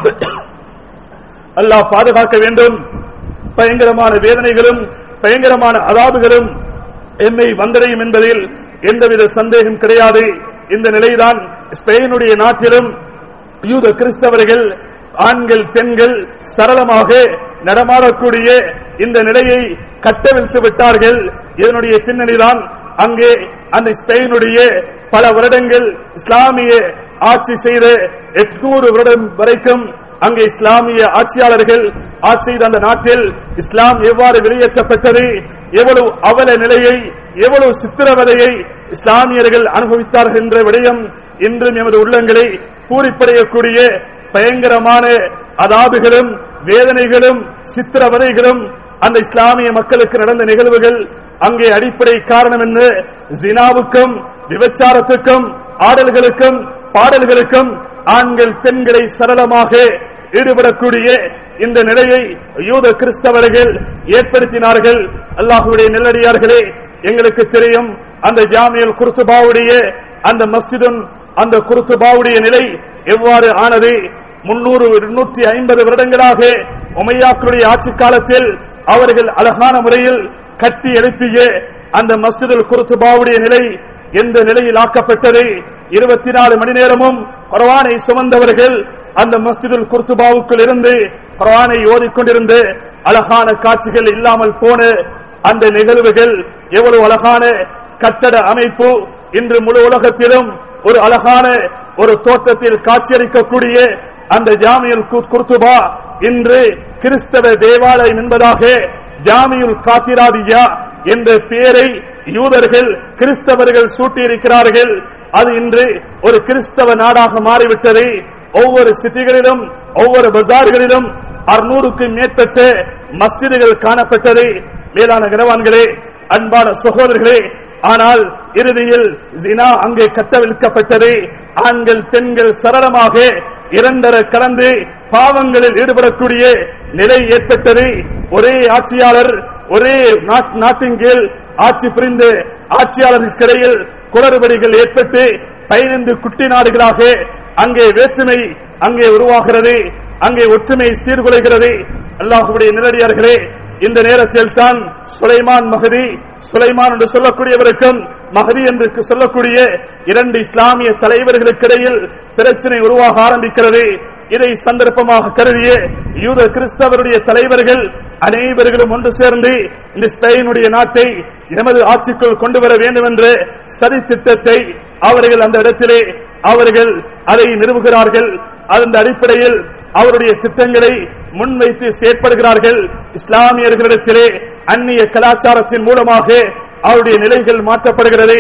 அல்லாஹ் பாதுகாக்க வேண்டும் பயங்கரமான வேதனைகளும் பயங்கரமான அதாபுகளும் என்னை வந்தடையும் என்பதில் எந்தவித சந்தேகம் கிடையாது இந்த நிலைதான் ஸ்பெயினுடைய நாட்டிலும் யூத கிறிஸ்தவர்கள் ஆண்கள் பெண்கள் சரளமாக நடமாடக்கூடிய இந்த நிலையை கட்டவிழ்த்து விட்டார்கள் இதனுடைய பின்னணிதான் அங்கே அந்த ஸ்பெயினுடைய பல வருடங்கள் இஸ்லாமிய ஆட்சி செய்த எட்நூறு வருடம் வரைக்கும் அங்கே இஸ்லாமிய ஆட்சியாளர்கள் ஆட்சி செய்த அந்த நாட்டில் இஸ்லாம் எவ்வாறு வெளியேற்றப்பட்டது எவ்வளவு அவல நிலையை எவ்வளவு சித்திரவதையை இஸ்லாமியர்கள் அனுபவித்தார்கள் என்ற விடயம் இன்றும் எமது உள்ளங்களை பூரிப்படையக்கூடிய பயங்கரமான அதாபுகளும் வேதனைகளும் சித்திரவதைகளும் அந்த இஸ்லாமிய மக்களுக்கு நடந்த நிகழ்வுகள் அங்கே அடிப்படை காரணம் என்ன ஜினாவுக்கும் விபச்சாரத்துக்கும் ஆடல்களுக்கும் பாடல்களுக்கும் ஆண்கள் பெண்களை சரளமாக ஈடுபடக்கூடிய இந்த நிலையை யூத கிறிஸ்தவர்கள் ஏற்படுத்தினார்கள் அல்லாஹுடைய நெல்லடியார்களே எங்களுக்கு தெரியும் அந்த ஜாமியல் குருத்துபாவுடைய அந்த மஸ்ஜிதும் அந்த குருத்துபாவுடைய நிலை எவ்வாறு ஆனது முன்னூறு இருநூற்றி ஐம்பது வருடங்களாக உமையாக்களுடைய ஆட்சி காலத்தில் அவர்கள் அழகான முறையில் கட்டி எழுப்பிய அந்த மஸ்ஜிதுல் குருத்துபாவுடைய நிலை எந்த நிலையில் ஆக்கப்பட்டது இருபத்தி நாலு மணி நேரமும் குர்ஆனை சுமந்தவர்கள் அந்த மஸ்ஜிதுல் குர்துபாவுக்குள் இருந்து குர்ஆனை ஓதிக்கொண்டிருந்து அழகான காட்சிகள் இல்லாமல் போன அந்த நிகழ்வுகள் எவ்வளவு அழகான கட்டட அமைப்பு இன்று முழு உலகத்திலும் ஒரு அழகான ஒரு தோட்டத்தில் காட்சியளிக்கக்கூடிய அந்த ஜாமியுல் கு- குர்துபா இன்று கிறிஸ்தவ தேவாலயம் என்பதாக ஜாமியுல் காத்திராதியா என்ற பெயரை யூதர்கள் கிறிஸ்தவர்கள் சூட்டியிருக்கிறார்கள் அது இன்று ஒரு கிறிஸ்தவ நாடாக மாறிவிட்டது ஒவ்வொரு சிட்டிகளிலும் ஒவ்வொரு பஜார்களிலும் அறுநூறுக்கும் மேற்பட்ட மஸ்ஜிதுகள் காணப்பட்டது மேலான கனவான்களே அன்பான சகோதரர்களே ஆனால் இறுதியில் ஜினா அங்கே கட்டவிழ்க்கப்பட்டது ஆண்கள் பெண்கள் சரளமாக இரண்டர கலந்து பாவங்களில் ஈடுபடக்கூடிய நிலை ஏற்பட்டது ஒரே ஆட்சியாளர் ஒரே நாட்- நாட்டின் கீழ் ஆட்சி புரிந்த ஆட்சியாளர்களுக்கிடையில் குளறுபடிகள் ஏற்பட்டு பதினைந்து குட்டி நாடுகளாக அங்கே வேற்றுமை அங்கே உருவாகிறது அங்கே ஒற்றுமை சீர்குலைகிறது அல்லாஹுடைய நிலடியார்களே இந்த நேரத்தில் தான் சுலைமான் மகதி சுலைமான் என்று சொல்லக்கூடியவருக்கும் மகதி என்று சொல்லக்கூடிய இரண்டு இஸ்லாமிய தலைவர்களுக்கிடையில் பிரச்சனை உருவாக ஆரம்பிக்கிறது இதை சந்தர்ப்பமாக கருதிய யூத கிறிஸ்தவருடைய தலைவர்கள் அனைவர்களும் ஒன்று சேர்ந்து இந்த ஸ்பெயினுடைய நாட்டை எமது ஆட்சிக்குள் கொண்டு வர வேண்டும் என்ற சதி திட்டத்தை அவர்கள் அந்த இடத்திலே அவர்கள் அதை நிறுவுகிறார்கள் அந்த அடிப்படையில் அவருடைய திட்டங்களை முன்வைத்து செயற்படுகிறார்கள் இஸ்லாமியர்களிடத்திலே அந்நிய கலாச்சாரத்தின் மூலமாக அவருடைய நிலைகள் மாற்றப்படுகிறது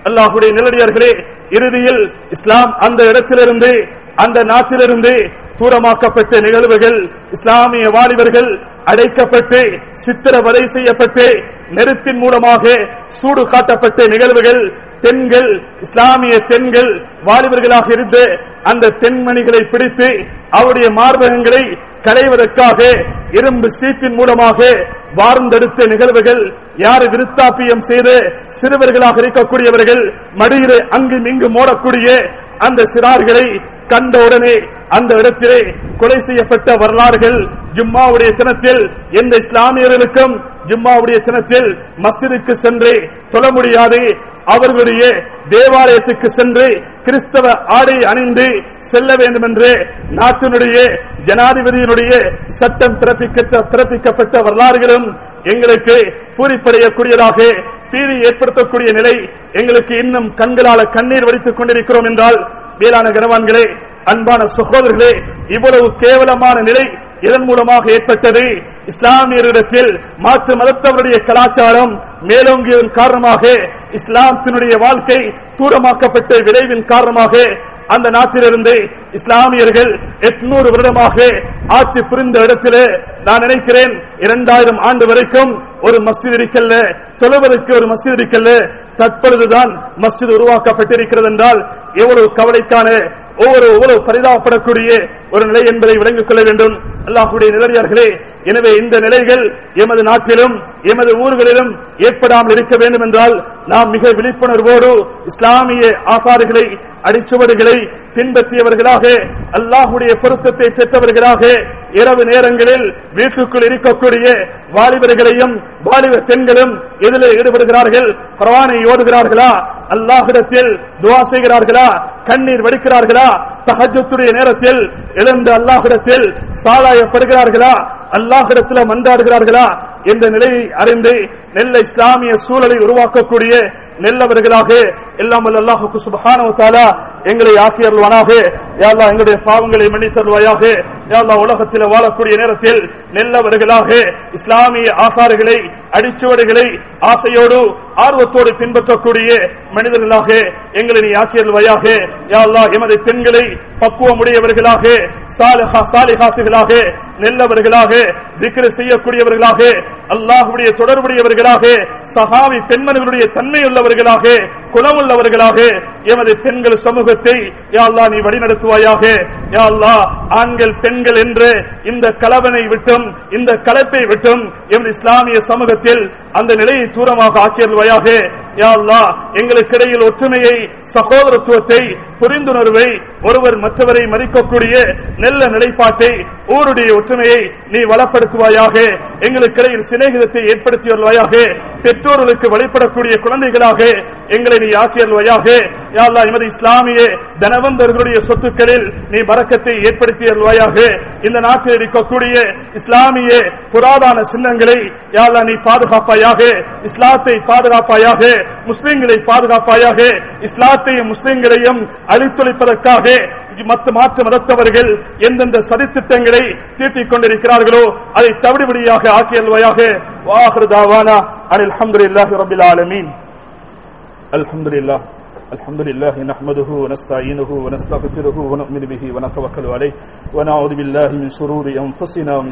அல்லாஹுடைய நிலடியார்களே இறுதியில் இஸ்லாம் அந்த இடத்திலிருந்து அந்த நாட்டிலிருந்து தூரமாக்கப்பட்ட நிகழ்வுகள் இஸ்லாமிய வாலிபர்கள் அடைக்கப்பட்டு சித்திரவதை செய்யப்பட்டு நெருப்பின் மூலமாக சூடு காட்டப்பட்ட நிகழ்வுகள் பெண்கள் இஸ்லாமிய பெண்கள் வாலிபர்களாக இருந்து அந்த பெண்மணிகளை பிடித்து அவருடைய மார்பகங்களை களைவதற்காக இரும்பு சீட்டின் மூலமாக வார்ந்தெடுத்த நிகழ்வுகள் யார் விருத்தாப்பியம் செய்து சிறுவர்களாக இருக்கக்கூடியவர்கள் மடியிலே அங்கும் இங்கு மோடக்கூடிய அந்த சிறார்களை கண்டவுடனே அந்த இடத்திலே கொலை செய்யப்பட்ட வரலாறுகள் ஜும்மாவுடைய தினத்தில் எந்த இஸ்லாமியர்களுக்கும் ஜும்மாவுடைய தினத்தில் மஸ்ஜிதுக்கு சென்று தொழ முடியாது அவர்களுடைய தேவாலயத்துக்கு சென்று கிறிஸ்தவ ஆடை அணிந்து செல்ல வேண்டும் என்று நாட்டினுடைய ஜனாதிபதியினுடைய சட்டம் பிறப்பிக்க பிறப்பிக்கப்பட்ட வரலாறுகளும் எங்களுக்கு பூரிப்படையக்கூடியதாக பீதி ஏற்படுத்தக்கூடிய நிலை எங்களுக்கு இன்னும் கண்களால கண்ணீர் வடித்துக் கொண்டிருக்கிறோம் என்றால் வேளாண் கனவான்களே அன்பான சகோதரர்களே இவ்வளவு கேவலமான நிலை இதன் மூலமாக ஏற்பட்டது இஸ்லாமியரிடத்தில் மாற்று மதத்தவருடைய கலாச்சாரம் மேலோங்கியதன் காரணமாக இஸ்லாத்தினுடைய வாழ்க்கை தூரமாக்கப்பட்ட விளைவின் காரணமாக அந்த நாட்டிலிருந்து இஸ்லாமியர்கள் எட்நூறு வருடமாக ஆட்சி புரிந்த இடத்திலே நான் நினைக்கிறேன் இரண்டாயிரம் ஆண்டு வரைக்கும் ஒரு மஸ்ஜித் இருக்கல்ல தொழுவதற்கு ஒரு மஸ்ஜித் இருக்கல்ல தற்பொழுதுதான் மஸ்ஜித் உருவாக்கப்பட்டிருக்கிறது என்றால் எவ்வளவு கவலைக்கான ஒவ்வொரு ஒவ்வொரு பரிதாபப்படக்கூடிய ஒரு நிலை என்பதை விளங்கிக் கொள்ள வேண்டும் அல்லாஹுடைய நிலையார்களே எனவே இந்த நிலைகள் எமது நாட்டிலும் எமது ஊர்களிலும் ஏற்படாமல் இருக்க வேண்டும் என்றால் நாம் மிக விழிப்புணர்வோடு இஸ்லாமிய ஆசாரிகளை அடிச்சுவடுகளை பின்பற்றியவர்களாக அல்லாஹுடைய பொருத்தத்தை பெற்றவர்களாக இரவு நேரங்களில் வீட்டுக்குள் இருக்கக்கூடிய வாலிபர்களையும் வாலிப பெண்களும் எதிலே ஈடுபடுகிறார்கள் குர்ஆனை ஓதுகிறார்களா அல்லாஹிடத்தில் துவா செய்கிறார்களா கண்ணீர் வடிக்கிறார்களா தஹஜ்ஜுடைய நேரத்தில் எழுந்து அல்லாஹிடத்தில் சாலாயப்படுகிறார்களா அல்லாஹிடத்தில் மன்றாடுகிறார்களா என்ற நிலையை அறிந்து நெல்ல இஸ்லாமிய சூழலை உருவாக்கக்கூடிய நெல்லவர்களாக எல்லாம் வல்ல அல்லாஹுக்கு சுபஹானஹு தஆலா எங்களை ஆக்கியருள்வானாக யா அல்லாஹ் எங்களுடைய பாவங்களை மன்னித்தருள்வாயாக யா அல்லாஹ் உலகத்தில் வாழக்கூடிய நேரத்தில் நெல்லவர்களாக இஸ்லாமிய ஆசாறுகளை அடிச்சுவடுகளை ஆசையோடு ஆர்வத்தோடு பின்பற்றக்கூடிய மனிதர்களாக எங்களை நீ ஆக்கியருள்வாயாக யா அல்லாஹ் எமது பெண்களை பக்குவமுடையவர்களாக சாலிஹா சாலிஹாத்துகளாக நெல்லவர்களாக திக்ரு செய்யக்கூடியவர்களாக அல்லாஹுடைய தொடர்புடையவர்களாக சஹாவி பெண்மணிகளுடைய தன்மையுள்ளவர்களாக குணமுள்ளவர்களாக எமது பெண்கள் சமூகத்தை யா அல்லாஹ் நீ வழிநடத்துவாயாக யா அல்லாஹ் ஆண்கள் பெண்கள் என்று இந்த கலவனை விட்டும் இந்த கலப்பை விட்டும் எமது இஸ்லாமிய சமூகத்தில் அந்த நிலையை தூரமாக ஆக்கியல்வாயாக யா அல்லாஹ் எங்களுக்கிடையில் ஒற்றுமையை சகோதரத்துவத்தை புரிந்துணர்வை ஒருவர் மற்றவரை மதிக்கக்கூடிய நல்ல நிலைப்பாட்டை ஊருடைய ஒற்றுமையை நீ வளப்படுத்துவாயாக எங்களுக்கிடையில் சிநேகிதத்தை ஏற்படுத்தியுள்வாயாக பெற்றோர்களுக்கு வழிபடக்கூடிய குழந்தைகளாக எங்களை நீ ஆக்கியல்வாயாக யா அல்லாஹ் எமது இஸ்லாமிய தனவந்தர்களுடைய சொத்துக்களில் நீ பறக்கத்தை ஏற்படுத்தியல்வாயாக இந்த நாட்டில் இருக்கக்கூடிய இஸ்லாமிய புராதான சின்னங்களை யா அல்லாஹ் நீ பாதுகாப்பாயாக இஸ்லாத்தை பாதுகாப்பாயாக முஸ்லிம்களை பாதுகாப்பாயாக இஸ்லாத்தையும் முஸ்லிம்களையும் அழித்தொழிப்பதற்காக மற்ற மாற்று மதத்தவர்கள் எந்தெந்த சதித்திட்டங்களை தீட்டிக் கொண்டிருக்கிறார்களோ அதை தவிடுபடியாக ஆக்கியல்வையாக வாஹர் தாவானா அனில் அல்ஹம்துலில்லாஹி ரபில் ஆலமீன் அல்ஹம்துலில்லாஹ் الحمد لله نحمده ونستعينه ونستغفره ونؤمن به ونتوكل عليه ونعوذ بالله من شرور انفسنا ومن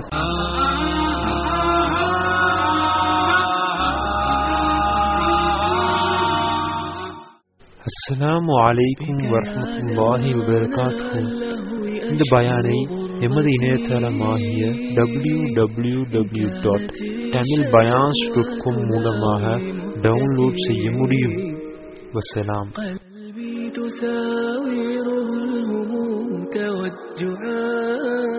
அஸ்ஸலாமு அலைக்கும் வரஹ்மத்துல்லாஹி வபரகாத்துஹு இந்த பயானை எமது இணையதளமாகிய W W W dot Tamil பயான்ஸ் டாட் காம் மூலமாக டவுன்லோட் செய்ய முடியும் வசலாம் قلبي تساوره الهموم كوالجعال